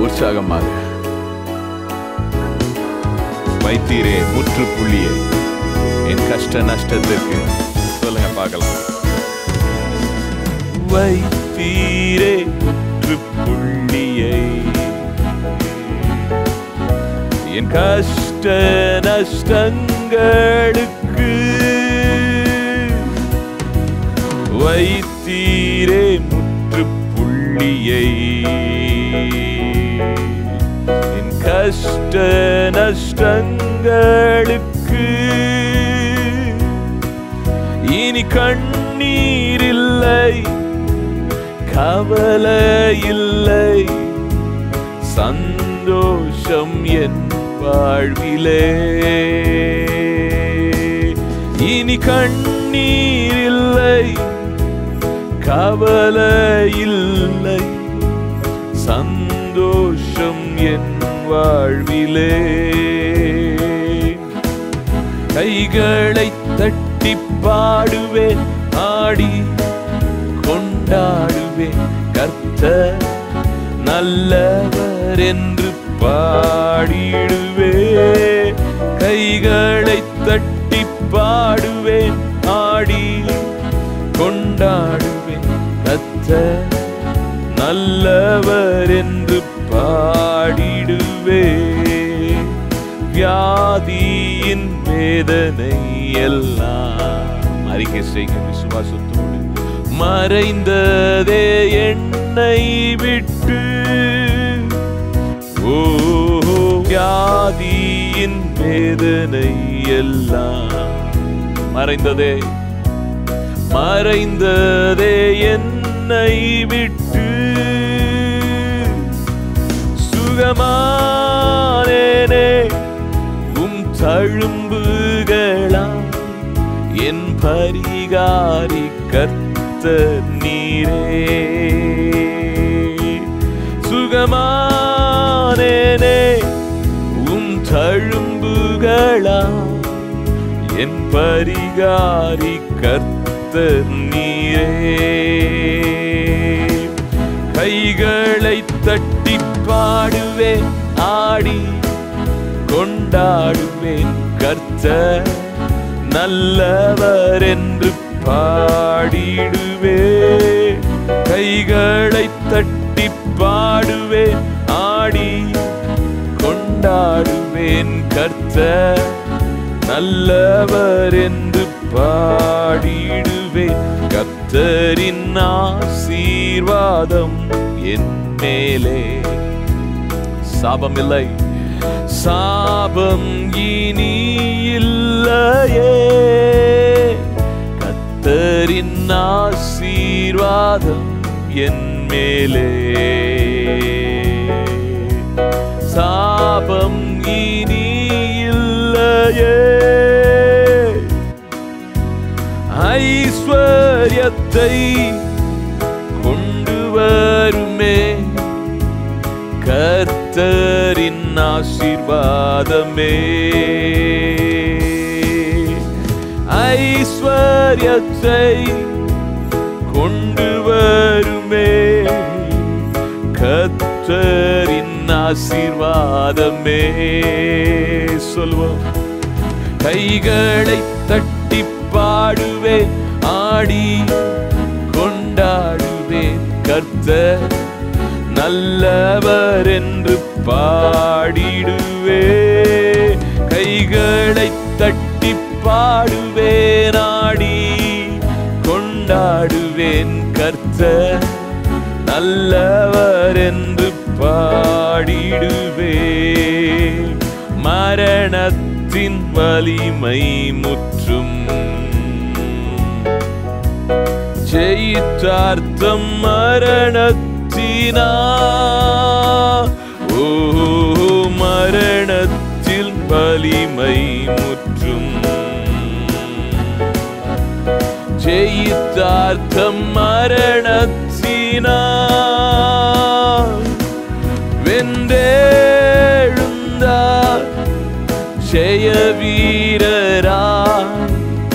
உற்சாகமாக வைத்தீரே முற்றுப்புள்ளியே என் கஷ்ட நஷ்டத்திற்கு சொல்லுங்க பார்க்கலாம் வைத்தீரே முற்றுப்புள்ளியை என் கஷ்ட நஷ்டங்களுக்கு வைத்தீரே முற்றுப்புள்ளியை என் கஷ்ட நஷ்டங்களுக்கு இனி கண்ணீர் இல்லை கவலை இல்லை சந்தோஷம் என் வாழ்விலே இனி கண்ணீர் இல்லை கவலை இல்லை சந்தோஷம் என் வாழ்விலே கைகளை தட்டி பாடுவேன் ஆடி கொண்டாடுவேன் கர்த்தர் நல்லவர் என்று பாடிடுவே கைகளை தட்டி பாடுவேன் ஆடி கொண்டாடுவேன் கர்த்தர் நல்லவர் என்று பாடிடுவே வியாதியின் வேதனை எல்லாம் அறிக்கை செய்க விசுவாசத்தோடு மறைந்ததே என்னை விட்டு ஓ வியாதியின் வேதனை எல்லாம் மறைந்ததே மறைந்ததே என்னை விட்டு சுகமானேனே உம் தழும்புகளா என் பரிகாரி கர்த்தர் நீரே சுகமானேனே உம் தழும்புகளா என் பரிகாரி கர்த்தர் நீரே கைகளை தட்டி பாடுவேன் ஆடி கொண்டாடுவேன் கர்த்தர் நல்லவர் என்று பாடிடுவே கைகளை தட்டி பாடுவேன் ஆடி கொண்டாடுவேன் கர்த்தர் நல்லவர் என்று பாடிடுவேன் கர்த்தரின் ஆசீர்வாதம் என் மேலே சாபமில்லை சாபம் இனி இல்லையே கத்தரின் ஆசீர்வாதம் என் மேலே சாபம் இனி இல்லையே ஐஸ்வர்யத்தை கொண்டு வருமே கர்த்தரின் ஆசீர்வாதமே ஐஸ்வர்யத்தை கொண்டு வருமே கர்த்தரின் ஆசீர்வாதமே சொல்வோம் கைகளை தட்டி பாடுவேன் ஆடி கொண்டாடுவேன் கர்த்தர் நல்லவர் என்று பாடிடுவே கைகளை தட்டி பாடுவேன் ஆடி கொண்டாடுவேன் கர்த்தர் நல்லவர் என்று பாடிடுவே மரணத்தின் வலிமை முற்றும் ஜெயித்தார்த்தம் மரணத்தினா ஓ மரணத்தில் வலிமை முற்றும் ஜெயித்தார்த்தம் மரணத்தினா வென்றேழுந்தார் ஜெய வீரராய்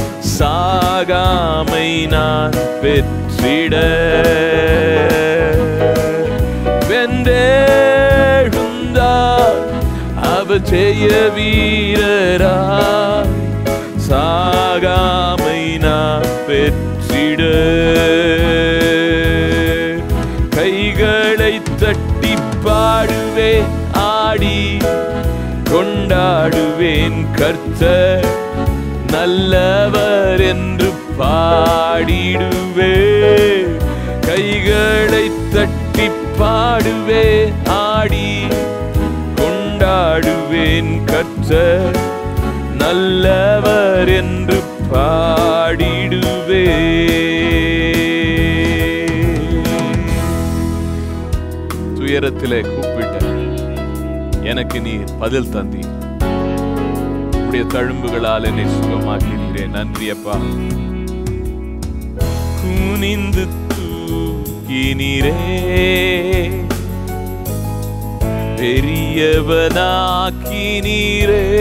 சாகாமை நான் பெற்றிட ஜெய வீரரா சாகாமை நான் பெற்றிட கைகளை தட்டி பாடுவே ஆடி கொண்டாடுவேன் கர்த்தர் நல்லவர் என்று பாடிடுவே கைகளை தட்டி பாடுவே ஆடி கொண்டாடுவேன் கர்த்தர் நல்லவர் என்று பாடிடுவே துயரத்திலே கூப்பிட்ட எனக்கு நீர் பதில் தந்தி உடைய தழும்புகளால் என்னை சுகமாக்கிறீரே நன்றி அப்பா குனிந்து தூக்கினீரே பெரியவனாக்கினீரே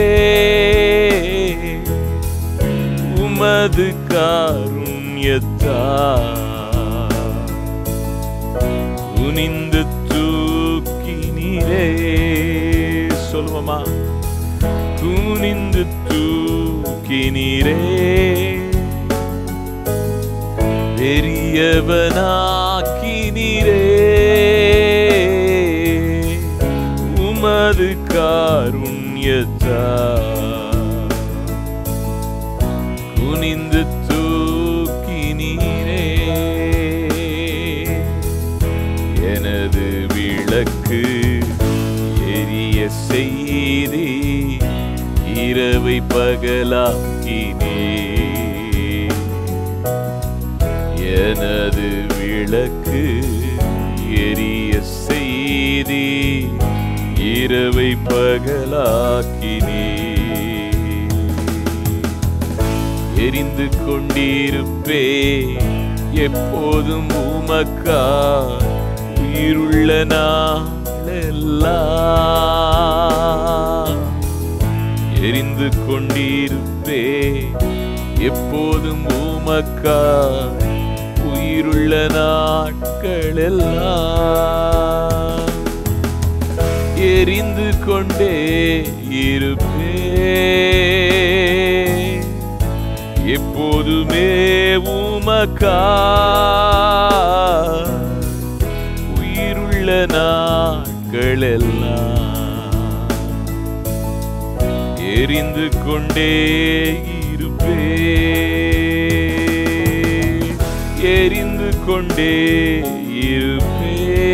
உமது காருண்யத்தா குனிந்து தூக்கினீரே சொல்லுவோமா குனிந்து தூக்கினீரே பெரியவனாக்கினீரே உமது காருண்யத்தா குனிந்து தூக்கினீரே எனது விளக்கு எரிய செய்தி இரவை பகலாக்கினே எனது விளக்கு எரிய செய்தி இரவை பகலாக்கினே எரிந்து கொண்டிருப்பே எப்போதும் உமக்கா உயிருள்ள நாளெல்லாம் எரிந்து கொண்டிருப்பே எப்போதும் உமக்கா உயிருள்ள நாட்களெல்லாம் எரிந்து கொண்டே இருப்பே எப்போதுமே உமக்கா உயிருள்ள நாட்களெல்லாம் எரிந்து கொண்டே இருப்பே எரிந்து கொண்டே இருப்பே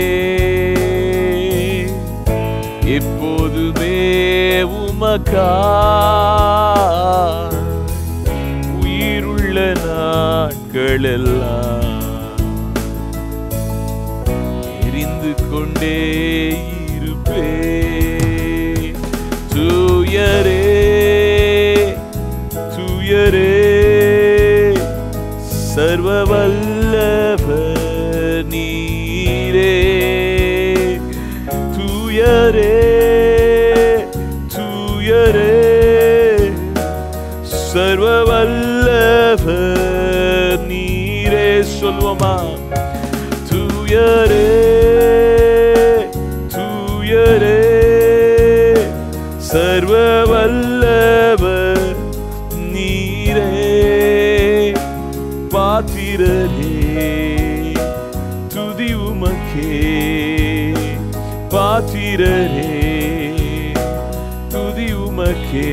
எப்போதுமே உமக்கா உயிருள்ள நாட்களெல்லாம் எரிந்து கொண்டே இருப்பே தூயரே தூயரே சர்வ வல்லவர் நீரே தூயரே தூயரே சர்வ வல்லவர் நீரே சொல்வோமா தூயரே தூயரே சர்வ வல்லவர் நீரே பாத்திரரே துதி உமக்கே பாத்திரரே துதி உமக்கே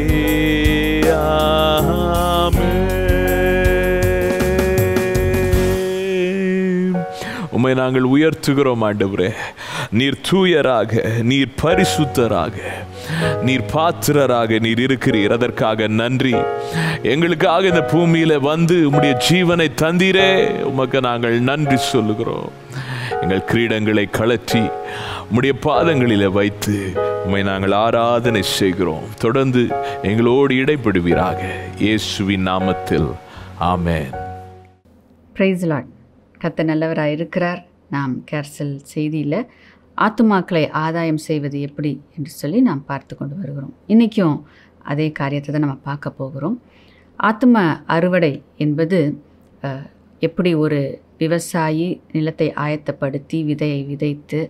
ஆமென். உம்மை நாங்கள் உயர்த்துகிறோம் ஆண்டவரே நீர் தூயராக நீர் பரிசுத்தராக நீர் பாத்திரராக நீர் இருக்கிறீர் அதற்காக நன்றி எங்களுக்காக இந்த பூமியில வந்து உம்முடைய ஜீவனை தந்தீரே உமக்கு நாங்கள் நன்றி சொல்லுகிறோம் எங்கள் கிரீடங்களை கழற்றி உம்முடைய பாதங்களிலே வைத்து உம்மை நாங்கள் ஆராதனை செய்கிறோம் தொடர்ந்து எங்களோடு இடைப்படுவீராக இயேசுவின் நாமத்தில் ஆமென் பிரைஸ் லாட் கத்த நல்லவராக இருக்கிறார் நாம் கேர்சல் செய்தியில் ஆத்துமாக்களை ஆதாயம் செய்வது எப்படி என்று சொல்லி நாம் பார்த்து கொண்டு வருகிறோம் இன்றைக்கும் அதே காரியத்தை தான் நம்ம பார்க்க போகிறோம் ஆத்தும அறுவடை என்பது அஹ், எப்படி ஒரு விவசாயி நிலத்தை ஆயத்தப்படுத்தி விதையை விதைத்து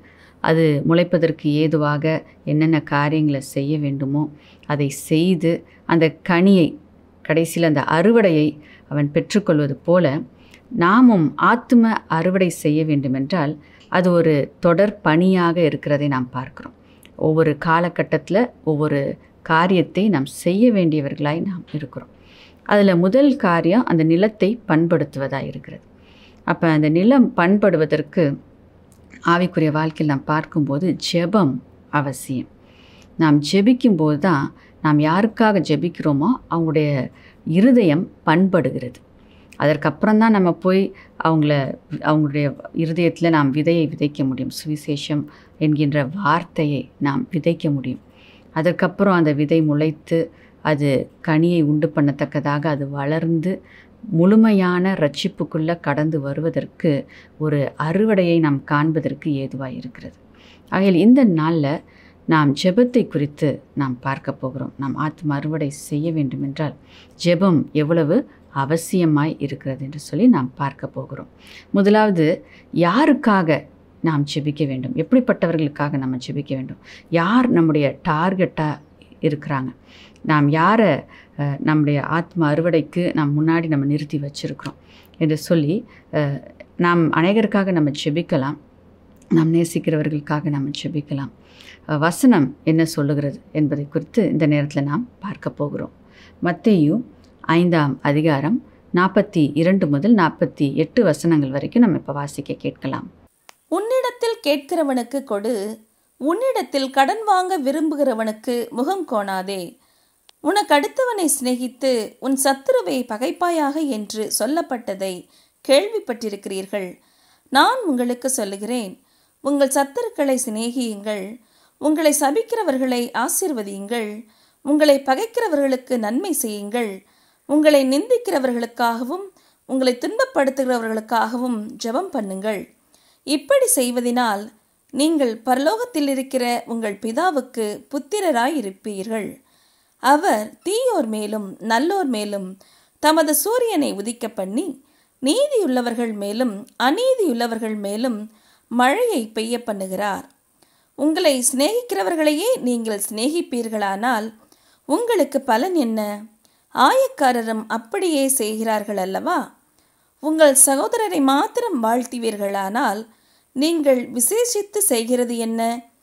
அது முளைப்பதற்கு ஏதுவாக என்னென்ன காரியங்களை செய்ய வேண்டுமோ அதை செய்து அந்த கனியை கடைசியில் அந்த அறுவடையை அவன் பெற்றுக்கொள்வது போல நாமும் ஆத்தும அறுவடை செய்ய வேண்டுமென்றால் அது ஒரு தொடர் பணியாக இருக்கிறதை நாம் பார்க்கிறோம் ஒவ்வொரு காலகட்டத்தில் ஒவ்வொரு காரியத்தை நாம் செய்ய வேண்டியவர்களாய் நாம் இருக்கிறோம் அதில் முதல் காரியம் அந்த நிலத்தை பண்படுத்துவதாக இருக்கிறது அப்போ அந்த நிலம் பண்படுவதற்கு ஆவிக்குரிய வாழ்க்கையில் நாம் பார்க்கும்போது ஜெபம் அவசியம் நாம் ஜெபிக்கும்போது தான் நாம் யாருக்காக ஜெபிக்கிறோமோ அவங்களுடைய இருதயம் பண்படுகிறது அதற்கப்புறம் தான் நம்ம போய் அவங்கள அவங்களுடைய இருதயத்தில் நாம் விதையை விதைக்க முடியும் சுவிசேஷம் என்கின்ற வார்த்தையை நாம் விதைக்க முடியும் அதற்கப்புறம் அந்த விதை முளைத்து அது கனியை உண்டு பண்ணத்தக்கதாக அது வளர்ந்து முழுமையான ரட்சிப்புக்குள்ளே கடந்து வருவதற்கு ஒரு அறுவடையை நாம் காண்பதற்கு ஏதுவாக இருக்கிறது ஆகையால் இந்த நாளில் நாம் ஜெபத்தை குறித்து நாம் பார்க்க போகிறோம் நாம் ஆத்ம அறுவடை செய்ய வேண்டும் என்றால் ஜெபம் எவ்வளவு அவசியமாய் இருக்கிறது என்று சொல்லி நாம் பார்க்க போகிறோம் முதலாவது யாருக்காக நாம் ஜெபிக்க வேண்டும் எப்படிப்பட்டவர்களுக்காக நம்ம ஜெபிக்க வேண்டும் யார் நம்முடைய டார்கெட்டாக இருக்கிறாங்க நாம் யாரை அஹ், நம்முடைய ஆத்ம அறுவடைக்கு நாம் முன்னாடி நம்ம நிறுத்தி வச்சிருக்கிறோம் என்று சொல்லி அஹ், நாம் அநேகருக்காக நம்ம ஜெபிக்கலாம் நாம் நேசிக்கிறவர்களுக்காக நாம் ஜெபிக்கலாம் அஹ், வசனம் என்ன சொல்லுகிறது என்பதை குறித்து இந்த நேரத்தில் நாம் பார்க்க போகிறோம் மத்தேயு ஐந்தாம் அதிகாரம் நாற்பத்தி இரண்டு முதல் நாற்பத்தி எட்டு வசனங்கள் வரைக்கும் நம்ம இப்போ வாசிக்க கேட்கலாம் உன்னிடத்தில் கேட்கிறவனுக்கு கொடு உன்னிடத்தில் கடன் வாங்க விரும்புகிறவனுக்கு முகம் கோணாதே உனக்கு அடுத்தவனை சிநேகித்து உன் சத்துருவை பகைப்பாயாக என்று சொல்லப்பட்டதை கேள்விப்பட்டிருக்கிறீர்கள் நான் உங்களுக்கு சொல்லுகிறேன் உங்கள் சத்துருக்களை சிநேகியுங்கள் உங்களை சபிக்கிறவர்களை ஆசீர்வதியுங்கள் உங்களை பகைக்கிறவர்களுக்கு நன்மை செய்யுங்கள் உங்களை நிந்திக்கிறவர்களுக்காகவும் உங்களை துன்பப்படுத்துகிறவர்களுக்காகவும் ஜெபம் பண்ணுங்கள் இப்படி செய்வதினால் நீங்கள் பரலோகத்தில் இருக்கிற உங்கள் பிதாவுக்கு புத்திரராயிருப்பீர்கள் அவர் தீயோர் மேலும் நல்லோர் மேலும் தமது சூரியனை உதிக்க பண்ணி நீதியுள்ளவர்கள் மேலும் அநீதியுள்ளவர்கள் மேலும் மழையை பெய்ய பண்ணுகிறார் உங்களை சிநேகிக்கிறவர்களையே நீங்கள் சிநேகிப்பீர்களானால் உங்களுக்கு பலன் என்ன ஆயக்காரரும் அப்படியே செய்கிறார்கள் அல்லவா உங்கள் சகோதரரை மாத்திரம் வாழ்த்துவீர்களானால் நீங்கள் விசேஷித்து செய்கிறது என்ன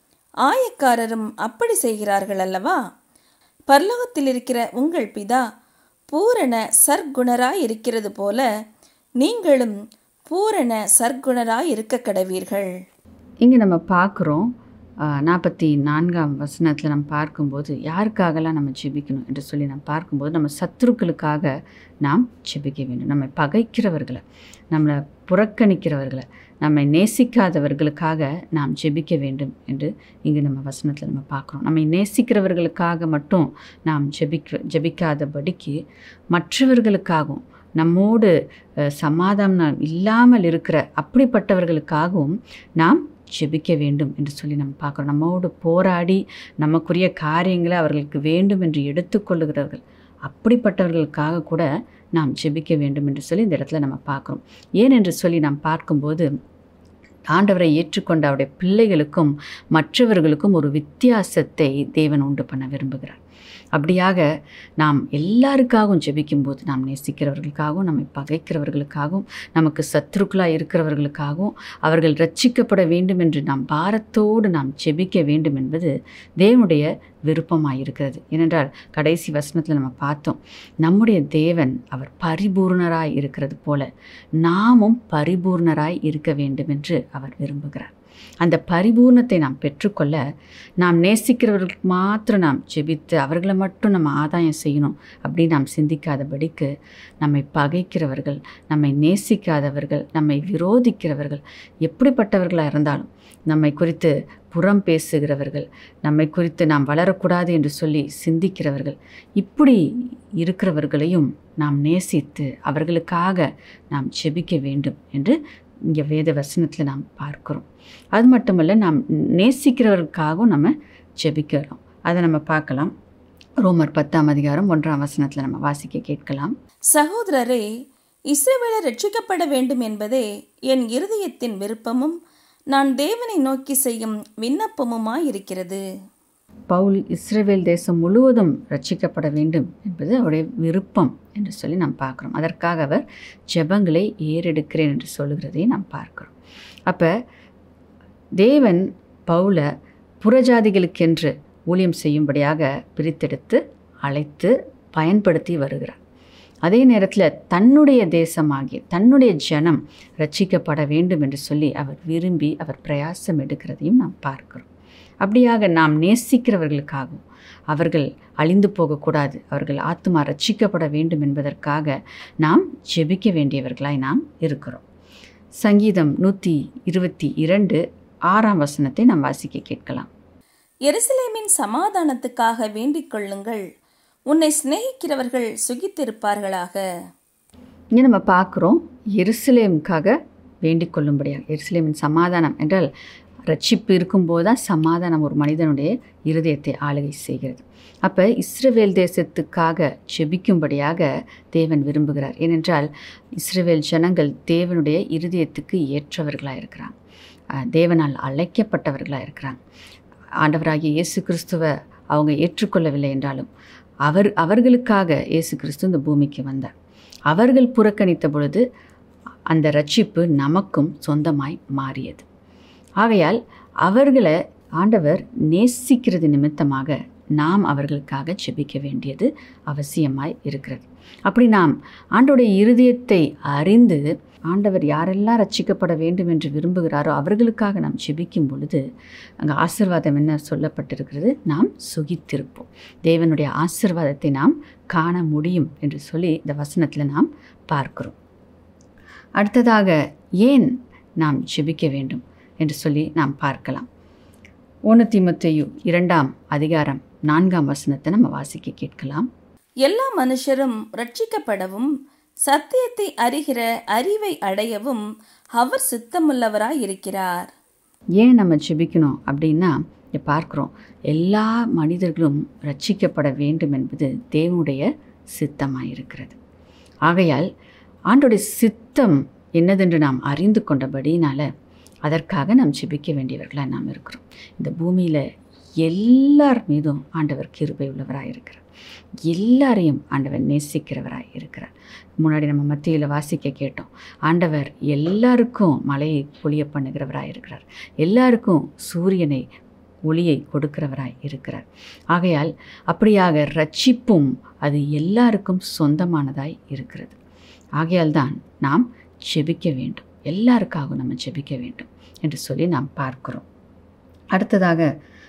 ஆயக்காரரும் அப்படி செய்கிறார்கள் அல்லவா பரலோகத்தில் இருக்கிற உங்கள் பிதா பூரண சர்க்குணராய் இருக்கிறது போல நீங்களும் பூரண சர்க்குணராய் இருக்க கடவீர்கள் இங்கே நம்ம பார்க்குறோம் நாற்பத்தி நான்காம் வசனத்தில் நம்ம பார்க்கும்போது யாருக்காகலாம் நம்ம ஜெபிக்கணும் என்று சொல்லி நாம் பார்க்கும்போது நம்ம சத்துருக்களுக்காக நாம் ஜெபிக்க வேண்டும் நம்மை பகைக்கிறவர்களை நம்மளை புறக்கணிக்கிறவர்களை நம்மை நேசிக்காதவர்களுக்காக நாம் ஜெபிக்க வேண்டும் என்று இங்கு நம்ம வசனத்தில் நம்ம பார்க்குறோம் நம்மை நேசிக்கிறவர்களுக்காக மட்டும் நாம் ஜெபிக்க ஜெபிக்காதபடிக்கு மற்றவர்களுக்காகவும் நம்மோடு அஹ், சமாதானம் இல்லாமல் இருக்கிற அப்படிப்பட்டவர்களுக்காகவும் நாம் ஜெபிக்க வேண்டும் என்று சொல்லி நம்ம பார்க்குறோம் நம்மோடு போராடி நமக்குரிய காரியங்களை அவர்களுக்கு வேண்டும் என்று எடுத்துக்கொள்ளுகிறவர்கள் அப்படிப்பட்டவர்களுக்காக கூட நாம் ஜெபிக்க வேண்டும் என்று சொல்லி இந்த இடத்துல நம்ம பார்க்குறோம் ஏன் என்று சொல்லி நாம் பார்க்கும்போது ஆண்டவரை ஏற்றுக்கொண்ட அவருடைய பிள்ளைகளுக்கும் மற்றவர்களுக்கும் ஒரு வித்தியாசத்தை தேவன் உண்டு பண்ண விரும்புகிறார் அப்படியாக நாம் எல்லாருக்காகவும் ஜெபிக்கும்போது நாம் நேசிக்கிறவர்களுக்காகவும் நம்மை பகைக்கிறவர்களுக்காகவும் நமக்கு சத்துருக்களாக இருக்கிறவர்களுக்காகவும் அவர்கள் ரட்சிக்கப்பட வேண்டும் என்று நாம் பாரத்தோடு நாம் ஜெபிக்க வேண்டும் என்பது தேவனுடைய விருப்பமாக இருக்கிறது ஏனென்றால் கடைசி வசனத்தில் நம்ம பார்த்தோம் நம்முடைய தேவன் அவர் பரிபூர்ணராய் இருக்கிறது போல நாமும் பரிபூர்ணராய் இருக்க வேண்டும் என்று அவர் விரும்புகிறார் அந்த பரிபூர்ணத்தை நாம் பெற்றுக்கொள்ள நாம் நேசிக்கிறவர்களுக்கு மாத்திரம் நாம் ஜெபித்து அவர்களை மட்டும் நம்ம ஆதாயம் செய்யணும் அப்படின்னு நாம் சிந்திக்காதபடிக்கு நம்மை பகைக்கிறவர்கள் நம்மை நேசிக்காதவர்கள் நம்மை விரோதிக்கிறவர்கள் எப்படிப்பட்டவர்களாக இருந்தாலும் நம்மை குறித்து புறம் பேசுகிறவர்கள் நம்மை குறித்து நாம் வளரக்கூடாது என்று சொல்லி சிந்திக்கிறவர்கள் இப்படி இருக்கிறவர்களையும் நாம் நேசித்து அவர்களுக்காக நாம் ஜெபிக்க வேண்டும் என்று இங்கே வேத வசனத்தில் நாம் பார்க்கிறோம் அது மட்டுமல்ல நாம் நேசிக்கிறவர்களுக்காகவும் நம்ம ஜெபிக்கிறோம் அதை நம்ம பார்க்கலாம் ரோமர் பத்தாம் அதிகாரம் ஒன்றாம் வசனத்தில் நம்ம வாசிக்க கேட்கலாம் சகோதரரே இஸ்ரவேலர் ரட்சிக்கப்பட வேண்டும் என்பதே என் இருதயத்தின் விருப்பமும் நான் தேவனை நோக்கி செய்யும் விண்ணப்பமுமாயிருக்கிறது பவுல் இஸ்ரவேல் தேசம் முழுவதும் ரட்சிக்கப்பட வேண்டும் என்பது அவருடைய விருப்பம் என்று சொல்லி நாம் பார்க்குறோம் அதற்காக அவர் ஜெபங்களை ஏறெடுக்கிறேன் என்று சொல்லுகிறதை நாம் பார்க்கிறோம் அப்போ தேவன் பவுலை புறஜாதிகளுக்கென்று ஊழியம் செய்யும்படியாக பிரித்தெடுத்து அழைத்து பயன்படுத்தி வருகிறார் அதே நேரத்தில் தன்னுடைய தேசமாகிய தன்னுடைய ஜனம் ரட்சிக்கப்பட வேண்டும் என்று சொல்லி அவர் விரும்பி அவர் பிரயாசம் எடுக்கிறதையும் நாம் பார்க்கிறோம் அப்படியாக நாம் நேசிக்கிறவர்களுக்காகவும் அவர்கள் அழிந்து போகக்கூடாது அவர்கள் ஆத்மா ரட்சிக்கப்பட வேண்டும் என்பதற்காக நாம் ஜெபிக்க வேண்டியவர்களாய் நாம் இருக்கிறோம் சங்கீதம் நூற்றி இருபத்தி இரண்டு ஆறாம் வசனத்தை நாம் வாசிக்க கேட்கலாம் எருசலேமின் சமாதானத்துக்காக வேண்டிக் கொள்ளுங்கள் உன்னை சிநேகிக்கிறவர்கள் சுகித்திருப்பார்களாக இங்கே நம்ம பார்க்குறோம் எருசலேமுக்காக வேண்டிக் கொள்ளும்படியாக எருசலேமின் சமாதானம் என்றால் ரட்சிப்பு இருக்கும்போது தான் சமாதானம் ஒரு மனிதனுடைய இருதயத்தை ஆளுகை செய்கிறது அப்போ இஸ்ரவேல் தேசத்துக்காக செபிக்கும்படியாக தேவன் விரும்புகிறார் ஏனென்றால் இஸ்ரவேல் ஜனங்கள் தேவனுடைய இருதயத்துக்கு ஏற்றவர்களாக இருக்கிறாங்க அஹ் தேவனால் அழைக்கப்பட்டவர்களாக இருக்கிறாங்க ஆண்டவராகிய இயேசு கிறிஸ்துவை அவங்க ஏற்றுக்கொள்ளவில்லை என்றாலும் அவர் அவர்களுக்காக இயேசு கிறிஸ்து இந்த பூமிக்கு வந்தார் அவர்கள் புறக்கணித்த பொழுது அந்த ரட்சிப்பு நமக்கும் சொந்தமாய் மாறியது ஆகையால் அவர்களை ஆண்டவர் நேசிக்கிறது நிமித்தமாக நாம் அவர்களுக்காக ஜெபிக்க வேண்டியது அவசியமாய் இருக்கிறது அப்படி நாம் ஆண்டோடைய இருதயத்தை அறிந்து ஆண்டவர் யாரெல்லாம் ரட்சிக்கப்பட வேண்டும் என்று விரும்புகிறாரோ அவர்களுக்காக நாம் ஜெபிக்கும் பொழுது அங்கே ஆசிர்வாதம் என்ன சொல்லப்பட்டிருக்கிறது நாம் சுகித்திருப்போம் தேவனுடைய ஆசிர்வாதத்தை நாம் காண முடியும் என்று சொல்லி இந்த வசனத்தில் நாம் பார்க்கிறோம் அடுத்ததாக ஏன் நாம் ஜெபிக்க வேண்டும் என்று சொல்லி நாம் பார்க்கலாம் ஒன்று தீமத்தையு இரண்டாம் அதிகாரம் நான்காம் வசனத்தை நம்ம வாசிக்க கேட்கலாம் எல்லா மனுஷரும் ரட்சிக்கப்படவும் சத்தியத்தை அறிகிற அறிவை அடையவும் அவர் சித்தமுள்ளவராய் இருக்கிறார் ஏன் நம்ம ஜெபிக்கணும் அப்படின்னா இங்க பார்க்குறோம் எல்லா மனிதர்களும் ரட்சிக்கப்பட வேண்டும் என்பது தேவனுடைய சித்தமாக இருக்கிறது ஆகையால் ஆண்டோடைய சித்தம் என்னதென்று நாம் அறிந்து கொண்டபடினால அதற்காக நாம் ஜெபிக்க வேண்டியவர்களாக நாம் இருக்கிறோம் இந்த பூமியில் எல்லார் மீதும் ஆண்டவர் கிருபை உள்ளவராக இருக்கிறார் எல்லாரையும் ஆண்டவர் நேசிக்கிறவராய் இருக்கிறார் முன்னாடி நம்ம மத்தியில் வாசிக்க கேட்டோம் ஆண்டவர் எல்லாருக்கும் மழையை பொழிய பண்ணுகிறவராய் இருக்கிறார் எல்லாருக்கும் சூரியனை ஒளியை கொடுக்கிறவராய் இருக்கிறார் ஆகையால் அப்படியாக ரட்சிப்பும் அது எல்லாருக்கும் சொந்தமானதாய் இருக்கிறது ஆகையால் தான் நாம் ஜெபிக்க வேண்டும் எல்லாருக்காகவும் நம்ம ஜெபிக்க வேண்டும் என்று சொல்லி நாம் பார்க்கிறோம் அடுத்ததாக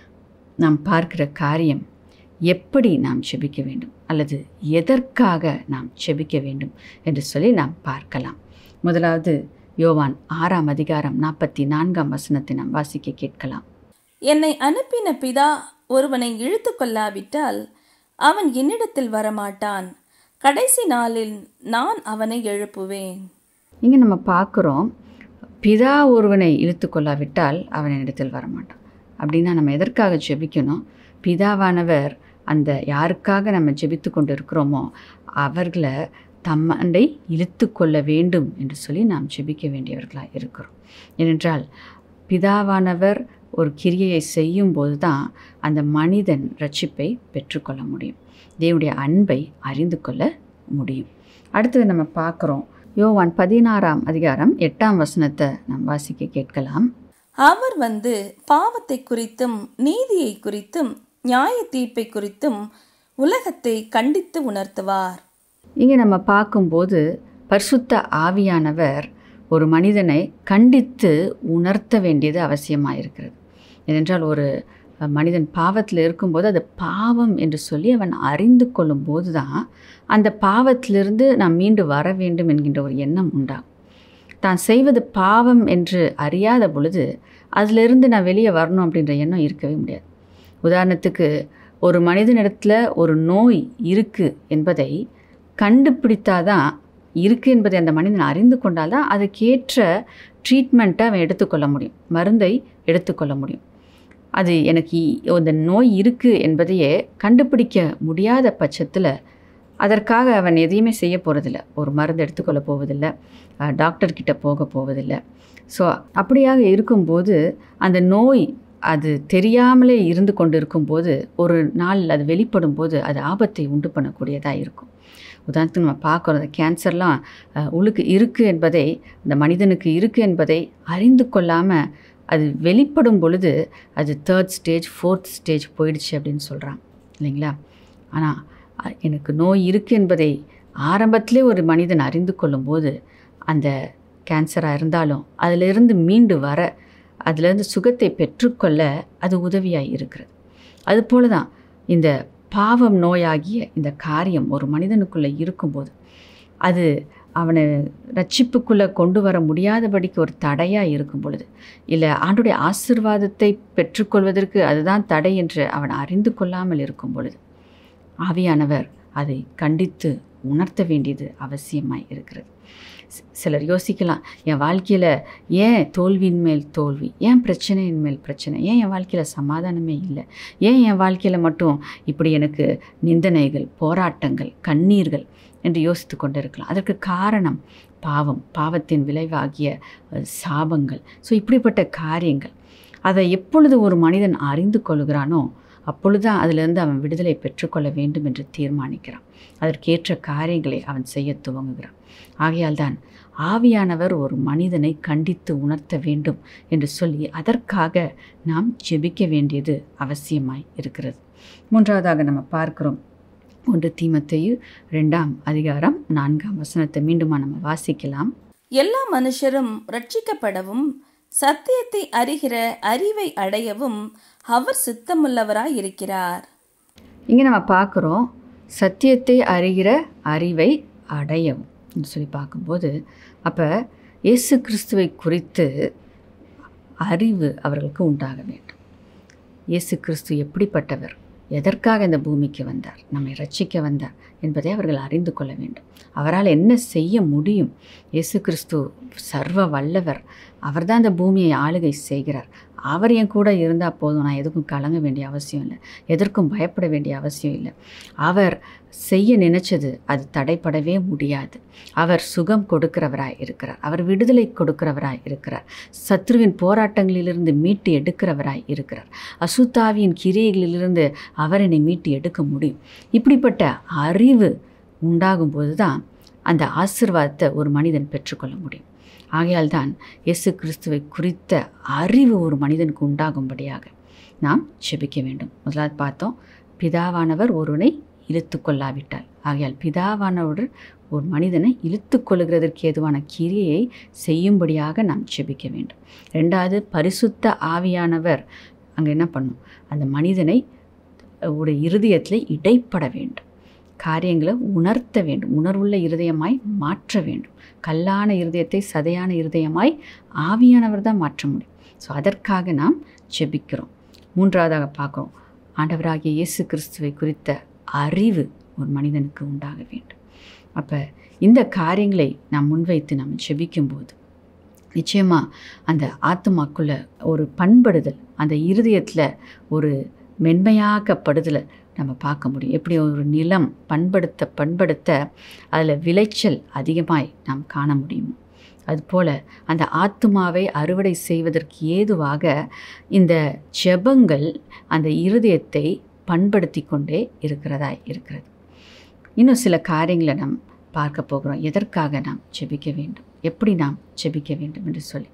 நாம் பார்க்கிற காரியம் எப்படி நாம் செபிக்க வேண்டும் அல்லது எதற்காக நாம் செபிக்க வேண்டும் என்று சொல்லி நாம் பார்க்கலாம் முதலாவது யோவான் ஆறாம் அதிகாரம் நாற்பத்தி நான்காம் வசனத்தை நாம் வாசிக்க கேட்கலாம் என்னை அனுப்பின பிதா ஒருவனை இழுத்து கொள்ளாவிட்டால் அவன் என்னிடத்தில் வரமாட்டான் கடைசி நாளில் நான் அவனை எழுப்புவேன் இங்கே நம்ம பார்க்குறோம் பிதா ஒருவனை இழுத்து கொள்ளாவிட்டால் அவன் இடத்தில் வரமாட்டான் அப்படின்னா நம்ம எதற்காக ஜெபிக்கணும் பிதாவானவர் அந்த யாருக்காக நம்ம ஜெபித்து கொண்டு இருக்கிறோமோ அவர்களை தம்மண்டை இழுத்து கொள்ள வேண்டும் என்று சொல்லி நாம் ஜெபிக்க வேண்டியவர்களாக இருக்கிறோம் ஏனென்றால் பிதாவானவர் ஒரு கிரியையை செய்யும்போது தான் அந்த மனிதன் ரட்சிப்பை பெற்றுக்கொள்ள முடியும் தேவனுடைய அன்பை அறிந்து கொள்ள முடியும் அடுத்தது நம்ம பார்க்குறோம் யோவான் பதினாறாம் அதிகாரம் எட்டாம் வசனத்தை நாம் வாசிக்க கேட்கலாம் அவர் வந்து பாவத்தை குறித்தும் நீதியை குறித்தும் நியாய தீர்ப்பை குறித்தும் உலகத்தை கண்டித்து உணர்த்துவார் இங்கே நம்ம பார்க்கும்போது பரிசுத்த ஆவியானவர் ஒரு மனிதனை கண்டித்து உணர்த்த வேண்டியது அவசியமாக இருக்கிறது ஏனென்றால் ஒரு மனிதன் பாவத்தில் இருக்கும்போது அது பாவம் என்று சொல்லி அவன் அறிந்து கொள்ளும் போது தான் அந்த பாவத்திலிருந்து நாம் மீண்டு வர வேண்டும் என்கின்ற ஒரு எண்ணம் உண்டாகும் தான் செய்வது பாவம் என்று அறியாத பொழுது அதிலிருந்து நான் வெளியே வரணும் அப்படின்ற எண்ணம் இருக்கவே முடியாது உதாரணத்துக்கு ஒரு மனிதனிடத்தில் ஒரு நோய் இருக்குது என்பதை கண்டுபிடித்தாதான் இருக்குது என்பதை அந்த மனிதன் அறிந்து கொண்டால் தான் அதுக்கேற்ற ட்ரீட்மெண்ட்டை அவன் எடுத்துக்கொள்ள முடியும் மருந்தை எடுத்துக்கொள்ள முடியும் அது எனக்கு இந்த நோய் இருக்குது என்பதையே கண்டுபிடிக்க முடியாத பட்சத்தில் அதற்காக அவன் எதையுமே செய்ய போகிறதில்ல ஒரு மருந்து எடுத்துக்கொள்ள போவதில்லை அஹ், டாக்டர் கிட்ட போக போவதில்லை ஸோ அப்படியாக இருக்கும்போது அந்த நோய் அது தெரியாமலே இருந்து கொண்டு இருக்கும்போது ஒரு நாள் அது வெளிப்படும் போது அது ஆபத்தை உண்டு பண்ணக்கூடியதாக இருக்கும் உதாரணத்துக்கு நம்ம பார்க்குறோம் அந்த கேன்சர்லாம் அஹ், உள்ளுக்கு இருக்குது என்பதை அந்த மனிதனுக்கு இருக்குது என்பதை அறிந்து கொள்ளாமல் அது வெளிப்படும் பொழுது அது தேர்ட் ஸ்டேஜ் ஃபோர்த் ஸ்டேஜ் போயிடுச்சு அப்படின்னு சொல்கிறான் இல்லைங்களா ஆனால் அ- எனக்கு நோய் இருக்குது என்பதை ஆரம்பத்திலே ஒரு மனிதன் அறிந்து கொள்ளும்போது அந்த கேன்சராக இருந்தாலும் அதிலிருந்து மீண்டு வர அதிலிருந்து சுகத்தை பெற்றுக்கொள்ள அது உதவியாக இருக்கிறது அதுபோல தான் இந்த பாவம் நோயாகிய இந்த காரியம் ஒரு மனிதனுக்குள்ளே இருக்கும்போது அது அவனை ரட்சிப்புக்குள்ளே கொண்டு வர முடியாதபடிக்கு ஒரு தடையாக இருக்கும் பொழுது இல்லை ஆண்டுடைய ஆசிர்வாதத்தை பெற்றுக்கொள்வதற்கு அதுதான் தடை என்று அவன் அறிந்து கொள்ளாமல் இருக்கும் பொழுது ஆவியானவர் அதை கண்டித்து உணர்த்த வேண்டியது அவசியமாய் இருக்கிறது சி- சிலர் யோசிக்கலாம் என் வாழ்க்கையில் ஏன் தோல்வியின் மேல் தோல்வி ஏன் பிரச்சனையின் மேல் பிரச்சனை ஏன் என் வாழ்க்கையில் சமாதானமே இல்லை ஏன் என் வாழ்க்கையில் மட்டும் இப்படி எனக்கு நிந்தனைகள் போராட்டங்கள் கண்ணீர்கள் என்று யோசித்து கொண்டு இருக்கலாம் அதற்கு காரணம் பாவம் பாவத்தின் விளைவாகிய அஹ், சாபங்கள் ஸோ இப்படிப்பட்ட காரியங்கள் அதை எப்பொழுது ஒரு மனிதன் அறிந்து கொள்கிறானோ அப்பொழுதுதான் அதிலிருந்து அவன் விடுதலை பெற்றுக்கொள்ள வேண்டும் என்று தீர்மானிக்கிறான் அதற்கேற்ற காரியங்களை அவன் செய்ய துவங்குகிறான் ஆகையால் தான் ஆவியானவர் ஒரு மனிதனை கண்டித்து உணர்த்த வேண்டும் என்று சொல்லி அதற்காக நாம் ஜெபிக்க வேண்டியது அவசியமாய் இருக்கிறது மூன்றாவதாக நம்ம பார்க்கிறோம் ஒன்று தீமத்தையு ரெண்டாம் அதிகாரம் நான்காம் வசனத்தை மீண்டுமா நம்ம வாசிக்கலாம் எல்லா மனுஷரும் ரட்சிக்கப்படவும் சத்தியத்தை அறிகிற அறிவை அடையவும் அவர் சித்தமுள்ளவராய் இருக்கிறார் இங்கே நம்ம பார்க்குறோம் சத்தியத்தை அறிகிற அறிவை அடையவும் என்று சொல்லி பார்க்கும்போது அப்போ இயேசு கிறிஸ்துவை குறித்து அறிவு அவர்களுக்கு உண்டாக வேண்டும் இயேசு கிறிஸ்து எப்படிப்பட்டவர் எதற்காக இந்த பூமிக்கு வந்தார் நம்மை ரட்சிக்க வந்தார் என்பதை அவர்கள் அறிந்து கொள்ள வேண்டும் அவரால் என்ன செய்ய முடியும் இயேசு கிறிஸ்து சர்வ வல்லவர் அவர்தான் இந்த பூமியை ஆளுகை செய்கிறார் அவர் என் கூட இருந்தால் போதும் நான் எதுக்கும் கலங்க வேண்டிய அவசியம் இல்லை எதற்கும் பயப்பட வேண்டிய அவசியம் இல்லை அவர் செய்ய நினைச்சது அது தடைப்படவே முடியாது அவர் சுகம் கொடுக்கிறவராய் இருக்கிறார் அவர் விடுதலை கொடுக்கிறவராய் இருக்கிறார் சத்ருவின் போராட்டங்களிலிருந்து மீட்டு எடுக்கிறவராய் இருக்கிறார் அசுத்தாவியின் கிரியைகளிலிருந்து அவர் என்னை மீட்டு எடுக்க முடியும் இப்படிப்பட்ட அறிவு உண்டாகும்போது தான் அந்த ஆசிர்வாதத்தை ஒரு மனிதன் பெற்றுக்கொள்ள முடியும் ஆகையால் தான் இயேசு கிறிஸ்துவை குறித்த அறிவு ஒரு மனிதனுக்கு உண்டாகும்படியாக நாம் செபிக்க வேண்டும் முதலாவது பார்த்தோம் பிதாவானவர் ஒருவனை இழுத்து கொள்ளாவிட்டால் ஆகையால் பிதாவானவர் ஒரு மனிதனை இழுத்து கொள்ளுகிறதற்கு ஏதுவான கிரியை செய்யும்படியாக நாம் செபிக்க வேண்டும் ரெண்டாவது பரிசுத்த ஆவியானவர் அங்கே என்ன பண்ணும் அந்த மனிதனை ஒரு இருதயத்தில் இடைப்பட வேண்டும் காரியங்களை உணர்த்த வேண்டும் உணர்வுள்ள இருதயமாய் மாற்ற வேண்டும் கல்லான இருதயத்தை சதையான இருதயமாய் ஆவியானவர் தான் மாற்ற முடியும் ஸோ அதற்காக நாம் ஜெபிக்கிறோம் மூன்றாவதாக பார்க்குறோம் ஆண்டவராகிய இயேசு கிறிஸ்துவை குறித்த அறிவு ஒரு மனிதனுக்கு உண்டாக வேண்டும் அப்போ இந்த காரியங்களை நாம் முன்வைத்து நாம் ஜெபிக்கும்போது நிச்சயமாக அந்த ஆத்மாக்குள்ள ஒரு பண்படுதல் அந்த இருதயத்தில் ஒரு மென்மையாக்கப்படுதலை நம்ம பார்க்க முடியும் எப்படி ஒரு நிலம் பண்படுத்த பண்படுத்த அதில் விளைச்சல் அதிகமாய் நாம் காண முடியும் அதுபோல் அந்த ஆத்துமாவை அறுவடை செய்வதற்கு ஏதுவாக இந்த ஜெபங்கள் அந்த இருதயத்தை பண்படுத்தி கொண்டே இருக்கிறதாய் இருக்கிறது இன்னும் சில காரியங்களை நாம் பார்க்க போகிறோம் எதற்காக நாம் ஜெபிக்க வேண்டும் எப்படி நாம் ஜெபிக்க வேண்டும் என்று சொல்லி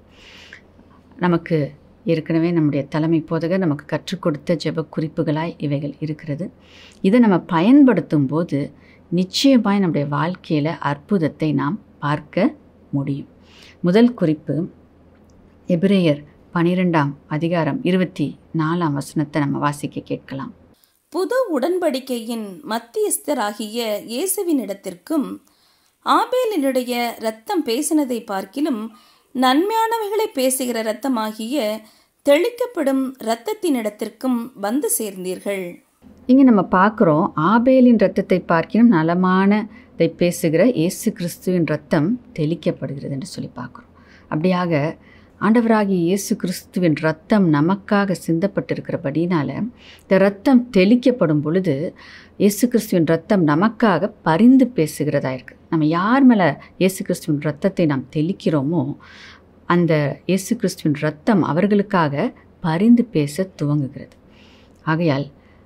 நமக்கு ஏற்கனவே நம்முடைய தலைமை போதகர் நமக்கு கற்றுக் கொடுத்த ஜெப குறிப்புகளாய் இவைகள் இருக்கிறது இதை நம்ம பயன்படுத்தும் போது நிச்சயமாய் நம்முடைய வாழ்க்கையில் அற்புதத்தை நாம் பார்க்க முடியும் முதல் குறிப்பு எபிரேயர் பனிரெண்டாம் அதிகாரம் இருபத்தி நாலாம் வசனத்தை நம்ம வாசிக்க கேட்கலாம் புது உடன்படிக்கையின் மத்தியஸ்தராகிய இயேசுவினிடத்திற்கும் ஆபேலினுடைய இரத்தம் பேசினதை பார்க்கிலும் நன்மையானவைகளை பேசுகிற இரத்தமாகிய தெளிக்கப்படும் இரத்தத்தினிடத்திற்கும் வந்து சேர்ந்தீர்கள் இங்கே நம்ம பார்க்குறோம் ஆபேலின் ரத்தத்தை பார்க்கினும் நலமானதை பேசுகிற இயேசு கிறிஸ்துவின் ரத்தம் தெளிக்கப்படுகிறது என்று சொல்லி பார்க்குறோம் அப்படியாக ஆண்டவராகிய இயேசு கிறிஸ்துவின் ரத்தம் நமக்காக சிந்தப்பட்டிருக்கிறபடினால இந்த ரத்தம் தெளிக்கப்படும் பொழுது இயேசு கிறிஸ்துவின் ரத்தம் நமக்காக பரிந்து பேசுகிறதா இருக்கு நம்ம யார் மேலே இயேசு கிறிஸ்துவின் ரத்தத்தை நாம் தெளிக்கிறோமோ அந்த இயேசு கிறிஸ்துவின் ரத்தம் அவர்களுக்காக பரிந்து பேச துவங்குகிறது ஆகையால்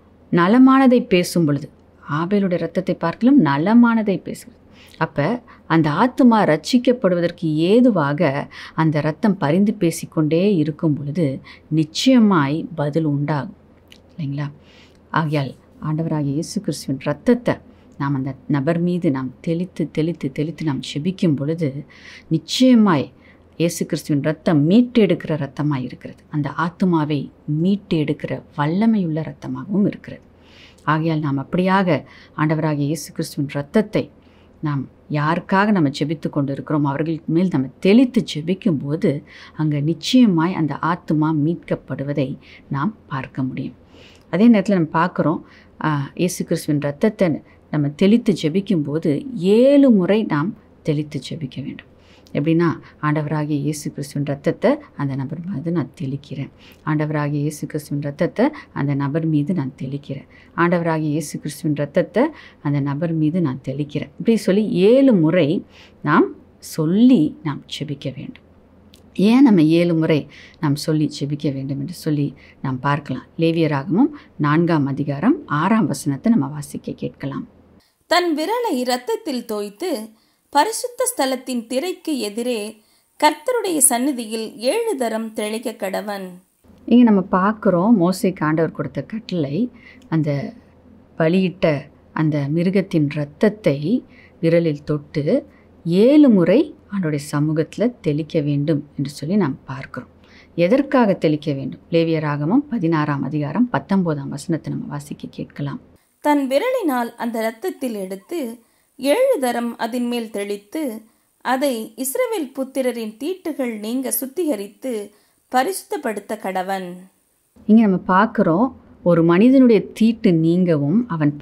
நலமானதை பேசும் பொழுது ஆபேலுடைய ரத்தத்தை பார்க்கலும் நலமானதை பேசுகிறது அப்போ அந்த ஆத்மா ரட்சிக்கப்படுவதற்கு ஏதுவாக அந்த ரத்தம் பரிந்து பேசிக்கொண்டே இருக்கும் பொழுது நிச்சயமாய் பதில் உண்டாகும் இல்லைங்களா ஆகையால் ஆண்டவராகிய இயேசு கிறிஸ்துவின் ரத்தத்தை நாம் அந்த நபர் மீது நாம் தெளித்து தெளித்து தெளித்து நாம் செபிக்கும் பொழுது நிச்சயமாய் இயேசு கிறிஸ்துவின் ரத்தம் மீட்டெடுக்கிற ரத்தமாக இருக்கிறது அந்த ஆத்மாவை மீட்டெடுக்கிற வல்லமையுள்ள ரத்தமாகவும் இருக்கிறது ஆகையால் நாம் அப்படியாக ஆண்டவராகிய இயேசு கிறிஸ்துவின் ரத்தத்தை நாம் யாருக்காக நம்ம ஜெபித்து கொண்டு இருக்கிறோம் அவர்களுக்கு மேல் நம்ம தெளித்து ஜெபிக்கும் போது அங்கே நிச்சயமாய் அந்த ஆத்மா மீட்கப்படுவதை நாம் பார்க்க முடியும் அதே நேரத்தில் நம்ம பார்க்குறோம் ஆஹ், இயேசு கிறிஸ்துவின் ரத்தத்தை நம்ம தெளித்து ஜெபிக்கும் போது ஏழு முறை நாம் தெளித்து ஜெபிக்க வேண்டும் எப்படின்னா ஆண்டவராகிய இயேசு கிறிஸ்துவின் ரத்தத்தை அந்த நபர் மீது நான் தெளிக்கிறேன் ஆண்டவராகிய இயேசு கிறிஸ்துவின் ரத்தத்தை அந்த நபர் மீது நான் தெளிக்கிறேன் ஆண்டவராகிய இயேசு கிறிஸ்துவின் ரத்தத்தை அந்த நபர் மீது நான் தெளிக்கிறேன் இப்படி சொல்லி ஏழு முறை நாம் சொல்லி நாம் செபிக்க வேண்டும் ஏன் நம்ம ஏழு முறை நாம் சொல்லி செபிக்க வேண்டும் என்று சொல்லி நாம் பார்க்கலாம் லேவியராகமும் நான்காம் அதிகாரம் ஆறாம் வசனத்தை நம்ம வாசிக்க கேட்கலாம் தன் விரலை இரத்தத்தில் தோய்த்து பரிசுத்த ஸ்தலத்தின் திரைக்கு எதிரே கர்த்தருடைய சந்நிதியில் ஏழு தரம் தெளிக்க கடவன் இங்கே நம்ம பார்க்குறோம் மோசைக்கு ஆண்டவர் கொடுத்த கட்டளை அந்த பலியிட்ட அந்த மிருகத்தின் இரத்தத்தை விரலில் தொட்டு ஏழு முறை ஆண்டோடைய சமூகத்தில் தெளிக்க வேண்டும் என்று சொல்லி நாம் பார்க்கிறோம் எதற்காக தெளிக்க வேண்டும் லேவியராகமும் பதினாறாம் அதிகாரம் பத்தொம்போதாம் வசனத்தை நம்ம வாசிக்க கேட்கலாம் தன் விரலினால் அந்த இரத்தத்தில் எடுத்து ஏழு தரம் அதன் மேல் தெளித்து அதை இஸ்ரவேல் புத்திரரின் தீட்டுகள் நீங்க சுத்திகரித்து பரிசுத்தப்படுத்த கடவன் இங்கே நம்ம பார்க்குறோம் ஒரு மனிதனுடைய தீட்டு நீங்கவும் அவன்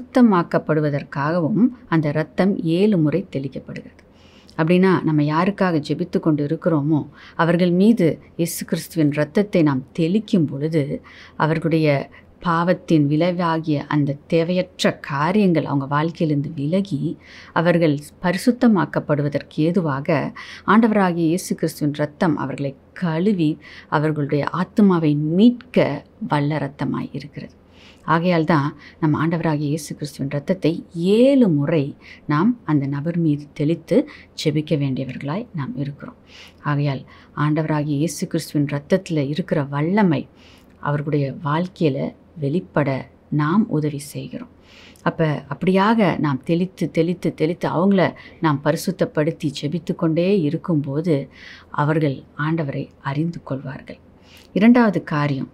பரிசுத்தமாக்கப்படுவதற்காகவும் அந்த இரத்தம் ஏழு முறை தெளிக்கப்படுகிறது அப்படின்னா நம்ம யாருக்காக ஜெபித்து கொண்டு இருக்கிறோமோ அவர்கள் மீது இயேசு கிறிஸ்துவின் இரத்தத்தை நாம் தெளிக்கும் பொழுது அவர்களுடைய பாவத்தின் விளைவாகிய அந்த தேவையற்ற காரியங்கள் அவங்க வாழ்க்கையிலிருந்து விலகி அவர்கள் பரிசுத்தமாக்கப்படுவதற்கு ஏதுவாக ஆண்டவராகிய இயேசு கிறிஸ்துவின் ரத்தம் அவர்களை கழுவி அவர்களுடைய ஆத்மாவை மீட்க வல்ல ரத்தமாய் இருக்கிறது ஆகையால் தான் நம்ம ஆண்டவராகிய இயேசு கிறிஸ்துவின் ரத்தத்தை ஏழு முறை நாம் அந்த நபர் மீது தெளித்து செபிக்க வேண்டியவர்களாய் நாம் இருக்கிறோம் ஆகையால் ஆண்டவராகிய இயேசு கிறிஸ்துவின் ரத்தத்தில் இருக்கிற வல்லமை அவர்களுடைய வாழ்க்கையில் வெளிப்பட நாம் உதவி செய்கிறோம் அப்போ அப்படியாக நாம் தெளித்து தெளித்து தெளித்து அவங்கள நாம் பரிசுத்தப்படுத்தி செபித்து கொண்டே இருக்கும்போது அவர்கள் ஆண்டவரை அறிந்து கொள்வார்கள் இரண்டாவது காரியம்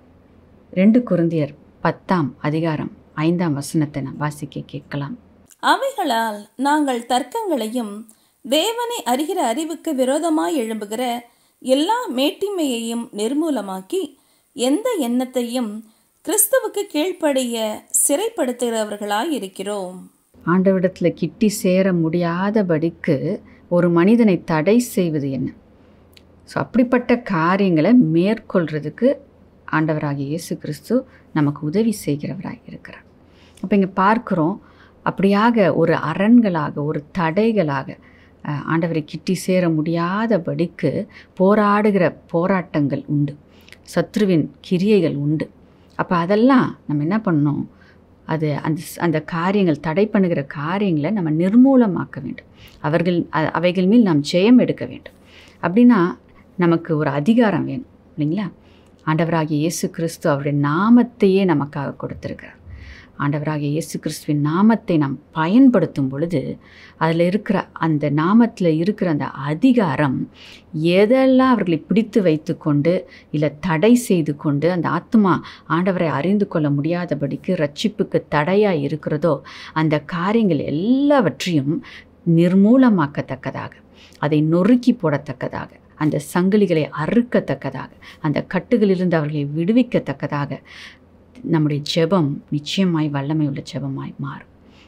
ரெண்டு குருந்தியர் பத்தாம் அதிகாரம் ஐந்தாம் வசனத்தை நாம் வாசிக்க கேட்கலாம் அவைகளால் நாங்கள் தர்க்கங்களையும் தேவனை அறிகிற அறிவுக்கு விரோதமாய் எழும்புகிற எல்லா மேட்டிமையையும் நிர்மூலமாக்கி எந்த எண்ணத்தையும் கிறிஸ்துவுக்கு கீழ்ப்படைய சிறைப்படுத்துகிறவர்களாய் இருக்கிறோம் ஆண்டவிடத்தில் கிட்டி சேர முடியாதபடிக்கு ஒரு மனிதனை தடை செய்வது என்ன ஸோ அப்படிப்பட்ட காரியங்களை மேற்கொள்றதுக்கு ஆண்டவராகிய இயேசு கிறிஸ்து நமக்கு உதவி செய்கிறவராக இருக்கிறார் அப்போ இங்கே பார்க்குறோம் அப்படியாக ஒரு அரண்களாக ஒரு தடைகளாக அஹ், ஆண்டவரை கிட்டி சேர முடியாதபடிக்கு போராடுகிற போராட்டங்கள் உண்டு சத்ருவின் கிரியைகள் உண்டு அப்போ அதெல்லாம் நம்ம என்ன பண்ணணும் அது அந்த ஸ்- அந்த காரியங்கள் தடை பண்ணுகிற காரியங்களை நம்ம நிர்மூலமாக்க வேண்டும் அவர்கள் அ- அவைகள் மேல் நாம் ஜெயம் எடுக்க வேண்டும் அப்படின்னா நமக்கு ஒரு அதிகாரம் வேணும் இல்லைங்களா ஆண்டவராகிய இயேசு கிறிஸ்து அவருடைய நாமத்தையே நமக்காக கொடுத்திருக்கிறார் ஆண்டவராகிய இயேசு கிறிஸ்துவின் நாமத்தை நாம் பயன்படுத்தும் பொழுது அதில் இருக்கிற அந்த நாமத்தில் இருக்கிற அந்த அதிகாரம் எதெல்லாம் அவர்களை பிடித்து வைத்துக்கொண்டு இல்லை தடை செய்து கொண்டு அந்த ஆத்மா ஆண்டவரை அறிந்து கொள்ள முடியாதபடிக்கு ரட்சிப்புக்கு தடையாக இருக்கிறதோ அந்த காரியங்கள் எல்லாவற்றையும் நிர்மூலமாக்கத்தக்கதாக அதை நொறுக்கி போடத்தக்கதாக அந்த சங்கிலிகளை அறுக்கத்தக்கதாக அந்த கட்டுகளிலிருந்து அவர்களை விடுவிக்கத்தக்கதாக நம்முடைய ஜெபம் நிச்சயமாய் வல்லமை உள்ள ஜெபமாய் மாறும்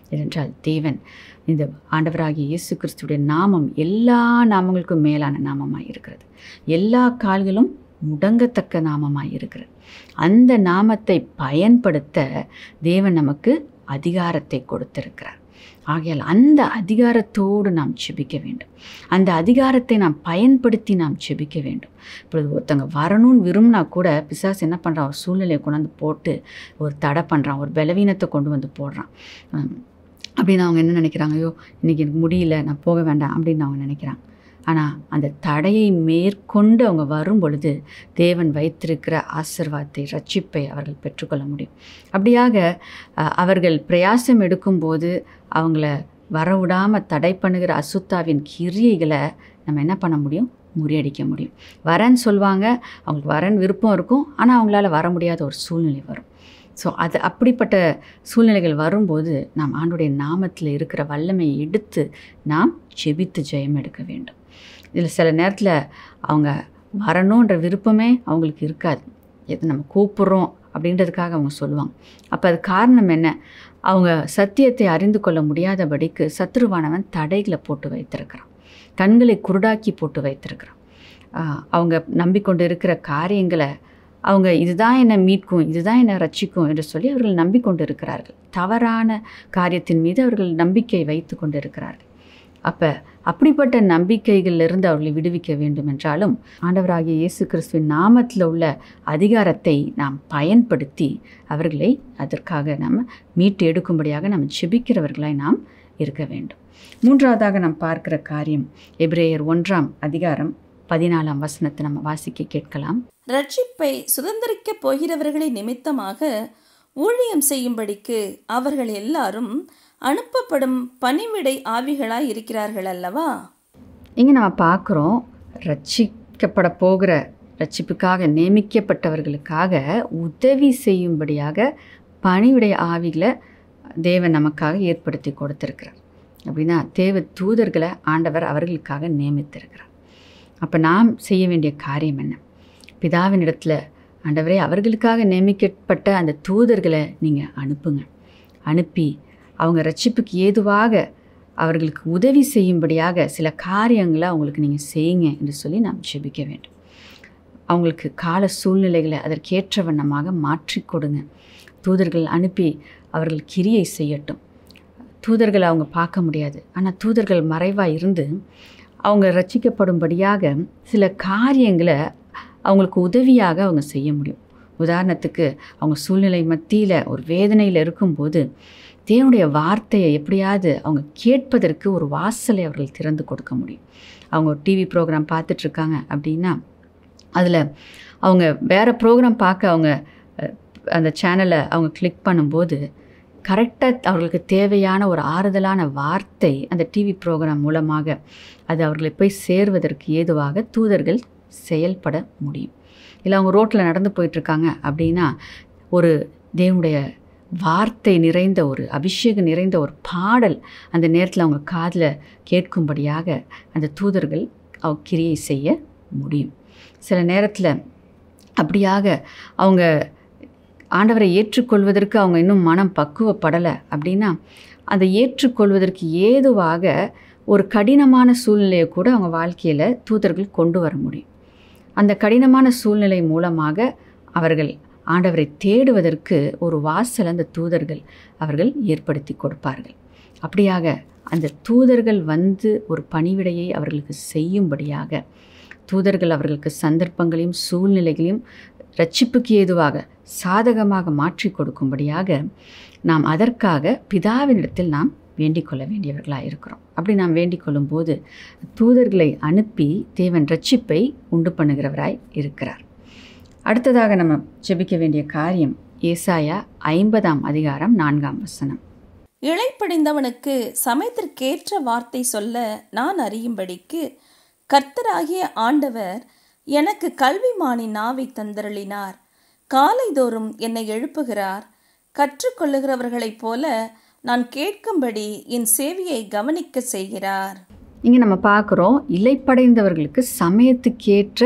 ஏனென்றால் தேவன் இந்த ஆண்டவராகிய இயேசு கிறிஸ்துடைய நாமம் எல்லா நாமங்களுக்கும் மேலான நாமமாய் இருக்கிறது எல்லா கால்களும் முடங்கத்தக்க நாமமாய் இருக்கிறது அந்த நாமத்தை பயன்படுத்த தேவன் நமக்கு அதிகாரத்தை கொடுத்திருக்கிறார் ஆகையால் அந்த அதிகாரத்தோடு நாம் செபிக்க வேண்டும் அந்த அதிகாரத்தை நாம் பயன்படுத்தி நாம் செபிக்க வேண்டும் இப்பொழுது ஒருத்தங்க வரணும்னு விரும்பினா கூட பிசாசு என்ன பண்ணுறான் ஒரு சூழ்நிலையை கொண்டாந்து போட்டு ஒரு தடை பண்ணுறான் ஒரு பலவீனத்தை கொண்டு வந்து போடுறான் உம், அப்படின்னு அவங்க என்ன நினைக்கிறாங்க ஐயோ இன்றைக்கி எனக்கு முடியல நான் போக வேண்டாம் அப்படின்னு அவங்க நினைக்கிறாங்க ஆனால் அந்த தடையை மேற்கொண்டு அவங்க வரும் பொழுது தேவன் வைத்திருக்கிற ஆசிர்வாதத்தை ரட்சிப்பை அவர்கள் பெற்றுக்கொள்ள முடியும் அப்படியாக அஹ், அவர்கள் பிரயாசம் எடுக்கும்போது அவங்கள வரவிடாமல் தடை பண்ணுகிற அசுத்தாவின் கிரியைகளை நம்ம என்ன பண்ண முடியும் முறியடிக்க முடியும் வரேன்னு சொல்லுவாங்க அவங்களுக்கு வரேன்னு விருப்பம் இருக்கும் ஆனால் அவங்களால வர முடியாத ஒரு சூழ்நிலை வரும் ஸோ அது அப்படிப்பட்ட சூழ்நிலைகள் வரும்போது நாம் ஆண்டுடைய நாமத்தில் இருக்கிற வல்லமையை எடுத்து நாம் செபித்து ஜெயம் எடுக்க வேண்டும் இதில் சில நேரத்தில் அவங்க வரணுன்ற விருப்பமே அவங்களுக்கு இருக்காது எது நம்ம கூப்பிட்றோம் அப்படின்றதுக்காக அவங்க சொல்லுவாங்க அப்போ அது காரணம் என்ன அவங்க சத்தியத்தை அறிந்து கொள்ள முடியாதபடிக்கு சத்ருவானவன் தடைகளை போட்டு வைத்திருக்கிறான் கண்களை குருடாக்கி போட்டு வைத்திருக்கிறான் ஆஹ் அவங்க நம்பிக்கொண்டு இருக்கிற காரியங்களை அவங்க இதுதான் என்னை மீட்கும் இதுதான் என்னை ரட்சிக்கும் என்று சொல்லி அவர்கள் நம்பிக்கொண்டு இருக்கிறார்கள் தவறான காரியத்தின் மீது அவர்கள் நம்பிக்கை வைத்து கொண்டு இருக்கிறார்கள் அப்போ அப்படிப்பட்ட நம்பிக்கைகளிலிருந்து அவர்களை விடுவிக்க வேண்டும் என்றாலும் ஆண்டவராகிய இயேசு கிறிஸ்துவின் நாமத்தில் உள்ள அதிகாரத்தை நாம் பயன்படுத்தி அவர்களை அதற்காக நாம் மீட்டு எடுக்கும்படியாக நாம் செபிக்கிறவர்களாய் நாம் இருக்க வேண்டும் மூன்றாவதாக நாம் பார்க்கிற காரியம் எபிரேயர் ஒன்றாம் அதிகாரம் பதினாலாம் வசனத்தை நம்ம வாசிக்க கேட்கலாம் ரட்சிப்பை சுதந்திரிக்கப் போகிறவர்களின் நிமித்தமாக ஊழியம் செய்யும்படிக்கு அவர்கள் எல்லாரும் அனுப்பப்படும் பணிவிடை ஆவிகளாய் இருக்கிறார்கள் அல்லவா இங்கே நம்ம பார்க்குறோம் ரட்சிக்கப்பட போகிற ரட்சிப்புக்காக நியமிக்கப்பட்டவர்களுக்காக உதவி செய்யும்படியாக பணிவிடை ஆவிகளை தேவன் நமக்காக ஏற்படுத்தி கொடுத்திருக்கிறார் அப்படின்னா தேவ தூதர்களை ஆண்டவர் அவர்களுக்காக நியமித்திருக்கிறார் அப்போ நாம் செய்ய வேண்டிய காரியம் என்ன பிதாவின் இடத்துல ஆண்டவரே அவர்களுக்காக நியமிக்கப்பட்ட அந்த தூதர்களை நீங்கள் அனுப்புங்க அனுப்பி அவங்க ரட்சிப்புக்கு ஏதுவாக அவர்களுக்கு உதவி செய்யும்படியாக சில காரியங்களை அவங்களுக்கு நீங்கள் செய்யுங்க என்று சொல்லி நாம் ஜெபிக்க வேண்டும் அவங்களுக்கு கால சூழ்நிலைகளை அதற்கேற்ற வண்ணமாக மாற்றிக் கொடுங்க தூதர்கள் அனுப்பி அவர்கள் கிரியை செய்யட்டும் தூதர்களை அவங்க பார்க்க முடியாது ஆனால் தூதர்கள் மறைவாக இருந்து அவங்க ரட்சிக்கப்படும்படியாக சில காரியங்களை அவங்களுக்கு உதவியாக அவங்க செய்ய முடியும் உதாரணத்துக்கு அவங்க சூழ்நிலை மத்தியில் ஒரு வேதனையில் இருக்கும்போது தேவனுடைய வார்த்தையை எப்படியாவது அவங்க கேட்பதற்கு ஒரு வாசலை அவர்கள் திறந்து கொடுக்க முடியும் அவங்க ஒரு டிவி ப்ரோக்ராம் பார்த்துட்ருக்காங்க அப்படின்னா அதில் அவங்க வேறு ப்ரோக்ராம் பார்க்க அவங்க அஹ், அந்த சேனலை அவங்க கிளிக் பண்ணும்போது கரெக்டாக அவர்களுக்கு தேவையான ஒரு ஆறுதலான வார்த்தை அந்த டிவி ப்ரோக்ராம் மூலமாக அது அவர்களை போய் சேர்வதற்கு ஏதுவாக தூதர்கள் செயல்பட முடியும் இல்லை அவங்க ரோட்டில் நடந்து போயிட்டுருக்காங்க அப்படின்னா ஒரு தேவனுடைய வார்த்தை நிறைந்த ஒரு அபிஷேகம் நிறைந்த ஒரு பாடல் அந்த நேரத்தில் அவங்க காதில் கேட்கும்படியாக அந்த தூதர்கள் அவ கிரியை செய்ய முடியும் சில நேரத்தில் அப்படியாக அவங்க ஆண்டவரை ஏற்றுக்கொள்வதற்கு அவங்க இன்னும் மனம் பக்குவப்படலை அப்படின்னா அதை ஏற்றுக்கொள்வதற்கு ஏதுவாக ஒரு கடினமான சூழ்நிலையை கூட அவங்க வாழ்க்கையில் தூதர்கள் கொண்டு வர முடியும் அந்த கடினமான சூழ்நிலை மூலமாக அவர்கள் ஆண்டவரை தேடுவதற்கு ஒரு வாசல் அந்த தூதர்கள் அவர்கள் ஏற்படுத்தி கொடுப்பார்கள் அப்படியாக அந்த தூதர்கள் வந்து ஒரு பணிவிடையை அவர்களுக்கு செய்யும்படியாக தூதர்கள் அவர்களுக்கு சந்தர்ப்பங்களையும் சூழ்நிலைகளையும் ரட்சிப்புக்கு ஏதுவாக சாதகமாக மாற்றி கொடுக்கும்படியாக நாம் அதற்காக பிதாவினிடத்தில் நாம் வேண்டிக் கொள்ள வேண்டியவர்களாக இருக்கிறோம் அப்படி நாம் வேண்டிக் கொள்ளும்போது தூதர்களை அனுப்பி தேவன் ரட்சிப்பை உண்டு பண்ணுகிறவராய் இருக்கிறார் அடுத்ததாக நம்ம ஜெபிக்க வேண்டிய காரியம் ஏசாயா ஐம்பதாம் அதிகாரம் நான்காம் வசனம் இழைப்படைந்தவனுக்கு சமயத்திற்கேற்ற வார்த்தை சொல்ல நான் அறியும்படிக்கு கர்த்தராகிய ஆண்டவர் எனக்கு கல்விமானின் நாவை தந்தருளினார் காலைதோறும் என்னை எழுப்புகிறார் கற்றுக்கொள்ளுகிறவர்களைப் போல நான் கேட்கும்படி என் சேவையை கவனிக்க செய்கிறார் இங்கே நம்ம பார்க்குறோம் இலைப்படைந்தவர்களுக்கு சமயத்துக்கேற்ற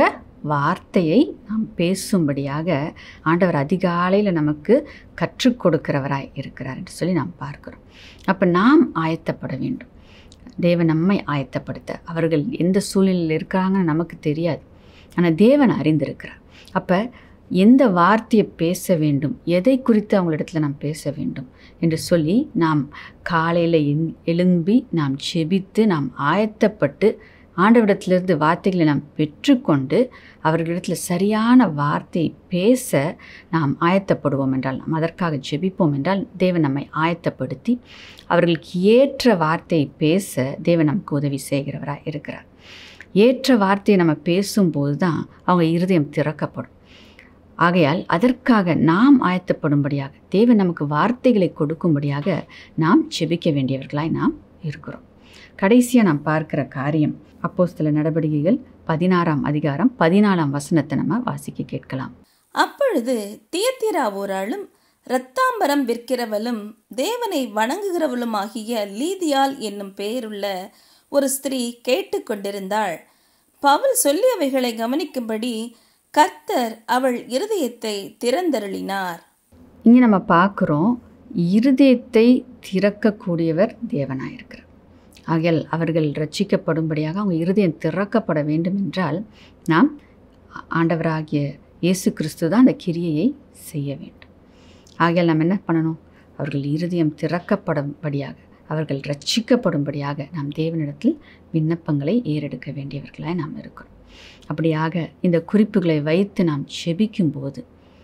வார்த்தையை நாம் பேசும்படியாக ஆண்டவர் அதிகாலையில் நமக்கு கற்றுக் கொடுக்கிறவராய் இருக்கிறார் என்று சொல்லி நாம் பார்க்கிறோம் அப்போ நாம் ஆயத்தப்பட வேண்டும் தேவன் நம்மை ஆயத்தப்படுத்த அவர்கள் எந்த சூழ்நிலையில் இருக்கிறாங்கன்னு நமக்கு தெரியாது ஆனால் தேவன் அறிந்திருக்கிறார் அப்போ எந்த வார்த்தையை பேச வேண்டும் எதை குறித்து அவங்களிடத்துல நாம் பேச வேண்டும் என்று சொல்லி நாம் காலையில் எந்- எழும்பி நாம் செபித்து நாம் ஆயத்தப்பட்டு ஆண்டவரிடத்திலிருந்து வார்த்தைகளை நாம் பெற்றுக்கொண்டு அவர்களிடத்தில் சரியான வார்த்தையை பேச நாம் ஆயத்தப்படுவோம் என்றால் நாம் அதற்காக ஜெபிப்போம் என்றால் தேவன் நம்மை ஆயத்தப்படுத்தி அவர்களுக்கு ஏற்ற வார்த்தையை பேச தேவன் நமக்கு உதவி செய்கிறவராக இருக்கிறார் ஏற்ற வார்த்தையை நம்ம பேசும்போது தான் அவங்க இருதயம் திறக்கப்படும் ஆகையால் அதற்காக நாம் ஆயத்தப்படும்படியாக தேவன் நமக்கு வார்த்தைகளை கொடுக்கும்படியாக நாம் செபிக்க வேண்டியவர்களாய் நாம் இருக்கிறோம் கடைசியாக நாம் பார்க்கிற காரியம் அப்போஸ்தல நடவடிக்கைகள் பதினாறாம் அதிகாரம் பதினாலாம் வசனத்தை நம்ம வாசிக்க கேட்கலாம் அப்பொழுது தியத்திரா ஊராளும் இரத்தாம்பரம் விற்கிறவளும் தேவனை வணங்குகிறவளுமாகிய லீதியால் என்னும் பெயருள்ள ஒரு ஸ்திரீ கேட்டுக்கொண்டிருந்தாள் பவுல் சொல்லியவைகளை கவனிக்கும்படி கர்த்தர் அவள் இருதயத்தை திறந்தருளினார் இங்கே நம்ம பார்க்குறோம் இருதயத்தை திறக்கக்கூடியவர் தேவனாயிருக்கிறார் ஆகையால் அவர்கள் ரட்சிக்கப்படும்படியாக அவங்க இருதயம் திறக்கப்பட வேண்டும் என்றால் நாம் ஆண்டவராகிய இயேசு கிறிஸ்து தான் அந்த கிரியையை செய்ய வேண்டும் ஆகையால் நாம் என்ன பண்ணணும் அவர்கள் இருதயம் திறக்கப்படும்படியாக அவர்கள் ரட்சிக்கப்படும்படியாக நாம் தேவனிடத்தில் விண்ணப்பங்களை ஏறெடுக்க வேண்டியவர்களாய் நாம் இருக்கிறோம் அப்படியாக இந்த குறிப்புகளை வைத்து நாம் செபிக்கும்போது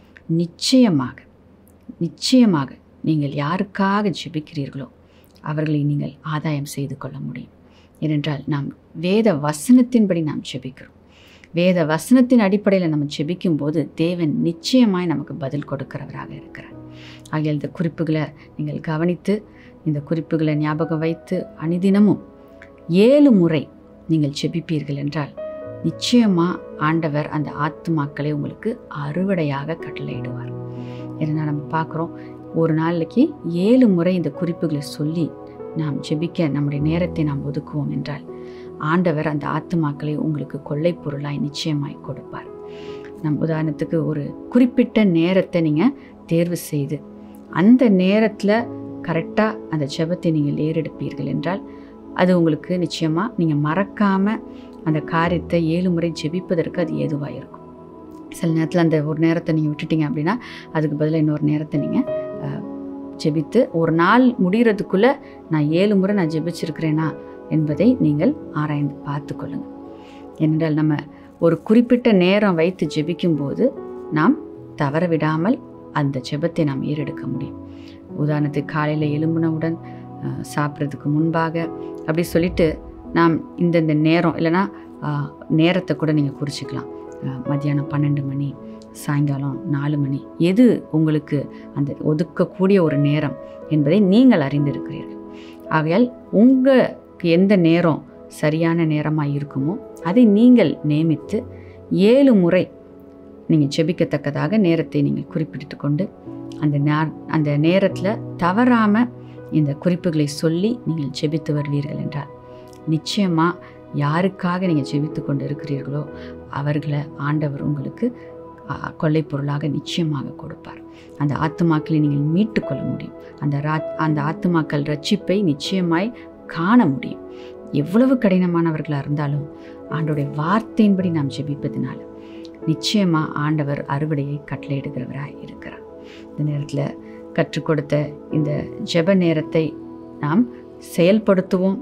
நிச்சயமாக நிச்சயமாக நீங்கள் யாருக்காக ஜெபிக்கிறீர்களோ அவர்களை நீங்கள் ஆதாயம் செய்து கொள்ள முடியும் ஏனென்றால் நாம் வேத வசனத்தின்படி நாம் ஜெபிக்கிறோம் வேத வசனத்தின் அடிப்படையில் நம்ம ஜெபிக்கும்போது தேவன் நிச்சயமாய் நமக்கு பதில் கொடுக்கிறவராக இருக்கிறார் ஆகிய இந்த குறிப்புகளை நீங்கள் கவனித்து இந்த குறிப்புகளை ஞாபகம் வைத்து அனுதினமும் ஏழு முறை நீங்கள் ஜெபிப்பீர்கள் என்றால் நிச்சயமாக ஆண்டவர் அந்த ஆத்துமாக்களை உங்களுக்கு அறுவடையாக கட்டளையிடுவார் ஏன்னா நம்ம பார்க்குறோம் ஒரு நாளைக்கு ஏழு முறை இந்த குறிப்புகளை சொல்லி நாம் ஜெபிக்க நம்முடைய நேரத்தை நாம் ஒதுக்குவோம் என்றால் ஆண்டவர் அந்த ஆத்துமாக்களை உங்களுக்கு கொள்ளை பொருளாய் நிச்சயமாய் கொடுப்பார் நம் உதாரணத்துக்கு ஒரு குறிப்பிட்ட நேரத்தை நீங்கள் தேர்வு செய்து அந்த நேரத்தில் கரெக்டாக அந்த ஜெபத்தை நீங்கள் ஏறெடுப்பீர்கள் என்றால் அது உங்களுக்கு நிச்சயமாக நீங்கள் மறக்காமல் அந்த காரியத்தை ஏழு முறை ஜெபிப்பதற்கு அது ஏதுவாக இருக்கும் சில நேரத்தில் அந்த ஒரு நேரத்தை நீங்கள் விட்டுட்டீங்க அப்படின்னா அதுக்கு பதிலாக இன்னொரு நேரத்தை நீங்கள் ஜெபித்து ஒரு நாள் முடிகிறதுக்குள்ளே நான் ஏழு முறை நான் ஜெபிச்சிருக்கிறேனா என்பதை நீங்கள் ஆராய்ந்து பார்த்து கொள்ளுங்கள் ஏனென்றால் நம்ம ஒரு குறிப்பிட்ட நேரம் வைத்து ஜெபிக்கும்போது நாம் தவற விடாமல் அந்த ஜெபத்தை நாம் ஏறெடுக்க முடியும் உதாரணத்துக்கு காலையில் எழும்பினவுடன் அஹ், சாப்பிட்றதுக்கு முன்பாக அப்படி சொல்லிட்டு நாம் இந்தந்த நேரம் இல்லைன்னா அஹ், நேரத்தை கூட நீங்கள் குறிச்சிக்கலாம் அஹ், மத்தியானம் பன்னெண்டு மணி சாயங்காலம் நாலு மணி எது உங்களுக்கு அந்த ஒதுக்கக்கூடிய ஒரு நேரம் என்பதை நீங்கள் அறிந்திருக்கிறீர்கள் ஆகையால் உங்களுக்கு எந்த நேரம் சரியான நேரமாக இருக்குமோ அதை நீங்கள் நியமித்து ஏழு முறை நீங்கள் ஜெபிக்கத்தக்கதாக நேரத்தை நீங்கள் குறிப்பிட்டு கொண்டு அந்த நே அந்த நேரத்தில் தவறாமல் இந்த குறிப்புகளை சொல்லி நீங்கள் ஜெபித்து வருவீர்கள் என்றால் நிச்சயமாக யாருக்காக நீங்கள் ஜெபித்து கொண்டு இருக்கிறீர்களோ அவர்களை ஆண்டவர் உங்களுக்கு ஆ, கொள்ளைப் பொருளாக நிச்சயமாக கொடுப்பார் அந்த ஆத்துமாக்களை நீங்கள் மீட்டு கொள்ள முடியும் அந்த ரா அந்த ஆத்துமாக்கள் ரட்சிப்பை நிச்சயமாய் காண முடியும் எவ்வளவு கடினமானவர்களாக இருந்தாலும் ஆண்டோடைய வார்த்தையின்படி நாம் ஜெபிப்பதினால நிச்சயமாக ஆண்டவர் அறுவடையை கட்டளையிடுகிறவராய் இருக்கிறார் இந்த நேரத்தில் கற்றுக் கொடுத்த இந்த ஜெப நேரத்தை நாம் செயல்படுத்துவோம்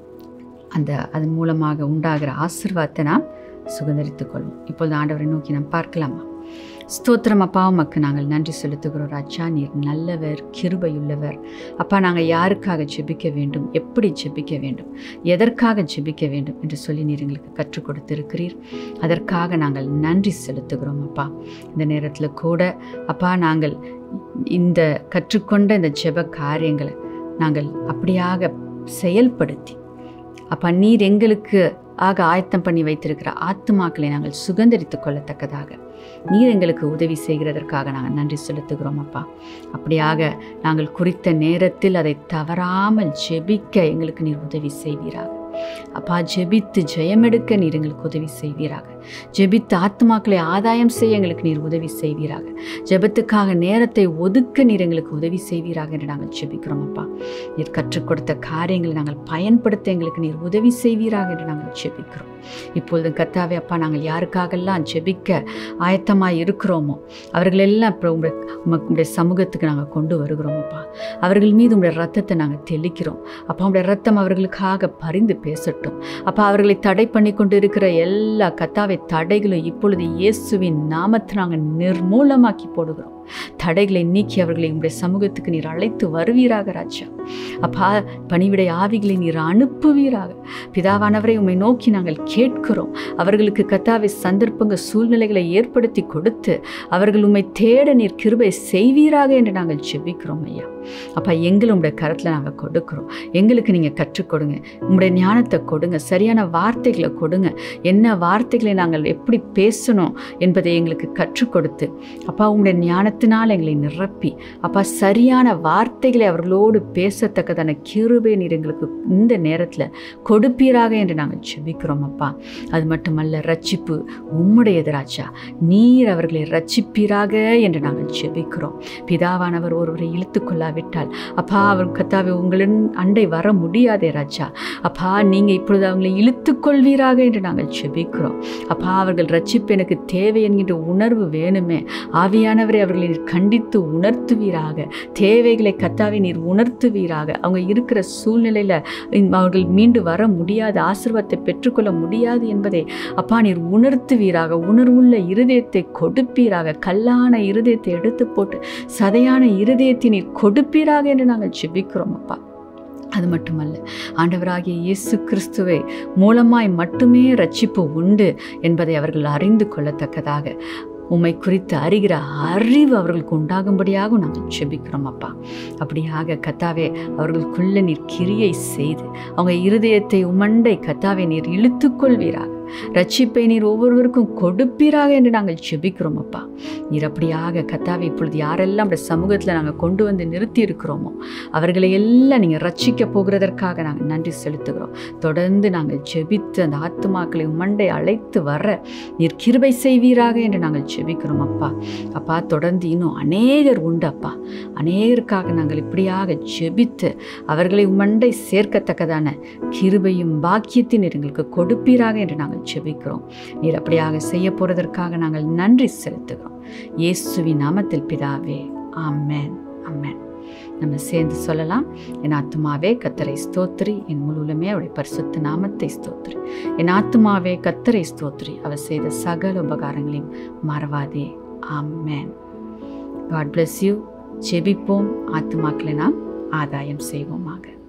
அந்த அதன் மூலமாக உண்டாகிற ஆசீர்வாதத்தை நாம் சுதந்திரித்துக் கொள்வோம் இப்பொழுது ஆண்டவரை நோக்கி நாம் பார்க்கலாமா ஸ்தோத்திரம் அப்பா உமக்கு நாங்கள் நன்றி செலுத்துகிறோம் ராஜா நீர் நல்லவர் கிருபையுள்ளவர் அப்பா நாங்கள் யாருக்காக ஜெபிக்க வேண்டும் எப்படி ஜெபிக்க வேண்டும் எதற்காக ஜெபிக்க வேண்டும் என்று சொல்லி நீர் எங்களுக்கு கற்றுக் கொடுத்திருக்கிறீர் அதற்காக நாங்கள் நன்றி செலுத்துகிறோம் அப்பா இந்த நேரத்தில் கூட அப்பா நாங்கள் இந்த கற்றுக்கொண்ட இந்த ஜெப காரியங்களை நாங்கள் அப்படியாக செயல்படுத்தி அப்பா நீர் எங்களுக்கு ஆக ஆயத்தம் பண்ணி வைத்திருக்கிற ஆத்துமாக்களை நாங்கள் சுகந்தரித்துக் கொள்ளத்தக்கதாக நீர் எங்களுக்கு உதவி செய்கிறதற்காக நாங்கள் நன்றி செலுத்துகிறோம் அப்பா அப்படியாக நாங்கள் குறித்த நேரத்தில் அதை தவறாமல் ஜெபிக்க எங்களுக்கு நீர் உதவி செய்வீராக அப்பா ஜெபித்து ஜெயமெடுக்க நீர் எங்களுக்கு உதவி செய்வீராக ஜெபித்து ஆத்மாக்களை ஆதாயம் செய்ய எங்களுக்கு நீர் உதவி செய்வீராக ஜெபத்துக்காக நேரத்தை ஒதுக்க நீர் எங்களுக்கு உதவி செய்வீராக என்று நாங்கள் ஜெபிக்கிறோம் அப்பா நீர் கற்றுக் கொடுத்த காரியங்களை நாங்கள் பயன்படுத்த எங்களுக்கு நீர் உதவி செய்வீராக என்று நாங்கள் ஜெபிக்கிறோம் இப்பொழுது கத்தாவே அப்பா நாங்கள் யாருக்காகெல்லாம் ஜெபிக்க ஆயத்தமாக இருக்கிறோமோ அவர்களெல்லாம் இப்போ உங்களுடைய உங்களுடைய சமூகத்துக்கு நாங்கள் கொண்டு வருகிறோம் அப்பா அவர்கள் மீது உங்களுடைய ரத்தத்தை நாங்கள் தெளிக்கிறோம் அப்பா உங்களுடைய ரத்தம் அவர்களுக்காக பரிந்து பேசட்டும் அப்பா அவர்களை தடை பண்ணி கொண்டு இருக்கிற எல்லா கத்தாவை தடைகளும் இப்பொழுது இயேசுவின் நாமத்தை நாங்கள் நிர்மூலமாக்கி போடுகிறோம் தடைகளை நீக்கி அவர்களை உங்களுடைய சமூகத்துக்கு நீர் அழைத்து வருவீராக ராஜா அப்பா பணிவிடை ஆவிகளை நீர் அனுப்புவீராக பிதாவானவரை உம்மை நோக்கி நாங்கள் கேட்கிறோம் அவர்களுக்கு கத்தாவை சந்தர்ப்பங்க சூழ்நிலைகளை ஏற்படுத்தி கொடுத்து அவர்கள் உம்மை தேட நீர் கிருபை செய்வீராக என்று நாங்கள் ஜெபிக்கிறோம் ஐயா அப்பா எங்களை உங்களுடைய கரத்தில் நாங்கள் கொடுக்குறோம் எங்களுக்கு நீங்கள் கற்றுக் கொடுங்க உங்களுடைய ஞானத்தை கொடுங்க சரியான வார்த்தைகளை கொடுங்க என்ன வார்த்தைகளை நாங்கள் எப்படி பேசணும் என்பதை எங்களுக்கு கற்றுக் கொடுத்து அப்பா உங்களுடைய ஞானத்தினால் எங்களை நிரப்பி அப்பா சரியான வார்த்தைகளை அவர்களோடு பேசத்தக்கதான கிருபை நீர் எங்களுக்கு இந்த நேரத்தில் கொடுப்பீராக என்று நாங்கள் ஜெபிக்கிறோம் அப்பா அது மட்டுமல்ல ரட்சிப்பு உம்முடையது ராஜா நீர் அவர்களை ரட்சிப்பீராக என்று நாங்கள் ஜெபிக்கிறோம் பிதாவானவர் ஒருவரை இழுத்து கொள்ளாவிட்டால் அப்பா அவர் கத்தாவை உங்களின் அண்டை வர முடியாதே ராஜா அப்பா நீங்கள் இப்பொழுது அவங்களை இழுத்து கொள்வீராக என்று நாங்கள் ஜெபிக்கிறோம் அப்பா அவர்கள் ரட்சிப்பு எனக்கு தேவை என்கின்ற உணர்வு வேணுமே ஆவியானவரை அவர்களை நீர் கண்டித்து உணர்த்துவீராக தேவைகளை கத்தாவை நீர் உணர்த்துவீராக அவங்க இருக்கிற சூழ்நிலையில் அவர்கள் மீண்டு வர முடியாது ஆசீர்வாதத்தை பெற்றுக்கொள்ள முடியாது என்பதை அப்பா நீர் உணர்த்துவீராக உணர்வுள்ள இருதயத்தை கொடுப்பீராக கல்லான இருதயத்தை எடுத்து போட்டு சதையான இருதயத்தை நீர் கொடுப்பீராக என்று நாங்கள் ஜெபிக்கிறோம் அப்பா அது மட்டுமல்ல ஆண்டவராகிய இயேசு கிறிஸ்துவை மூலமாய் மட்டுமே ரட்சிப்பு உண்டு என்பதை அவர்கள் அறிந்து கொள்ளத்தக்கதாக உம்மை குறித்து அறிகிற அறிவு அவர்களுக்கு உண்டாகும்படியாக நாங்கள் செபிக்கிறோம் அப்பா அப்படியாக கத்தாவே அவர்களுக்குள்ள நீர் கிரியை செய்து அவங்க இருதயத்தை உமண்டை கத்தாவை நீர் இழுத்துக்கொள்வீராக ரட்சிப்பை நீர் ஒவ்வொருவருக்கும் கொடுப்பீராக என்று நாங்கள் ஜெபிக்கிறோம் அப்பா நீர் அப்படியாக கத்தாவை இப்பொழுது யாரெல்லாம் அந்த சமூகத்தில் நாங்கள் கொண்டு வந்து நிறுத்தி இருக்கிறோமோ அவர்களை எல்லாம் நீங்கள் ரட்சிக்க போகிறதற்காக நாங்கள் நன்றி செலுத்துகிறோம் தொடர்ந்து நாங்கள் ஜெபித்து அந்த ஆத்துமாக்களை உமண்டை அழைத்து வர நீர் கிருபை செய்வீராக என்று நாங்கள் ஜெபிக்கிறோம் அப்பா அப்பா தொடர்ந்து இன்னும் அநேகர் உண்டு அப்பா அநேகருக்காக நாங்கள் இப்படியாக ஜெபித்து அவர்களை உமண்டை சேர்க்கத்தக்கதான கிருபையும் பாக்கியத்தையும் நீர் எங்களுக்கு கொடுப்பீராக என்று நாங்கள் ஜெபிக்கிறோம் நீர் அப்படியாக செய்ய போறதற்காக நாங்கள் நன்றி செலுத்துகிறோம் இயேசுவின் நாமத்தில் பிதாவே ஆமென் ஆமென் நம்ம சேர்ந்து சொல்லலாம் என் ஆத்துமாவே கத்தரை ஸ்தோத்திரி என் முழுலுமே அவருடைய பரிசுத்த நாமத்தை ஸ்தோத்திரி என் ஆத்துமாவே கத்தரை ஸ்தோத்திரி அவர் செய்த சகல உபகாரங்களையும் மறவாதே ஆமென் காட் bless யூ ஜெபிப்போம் ஆத்துமாக்களை நாம் ஆதாயம் செய்வோமாக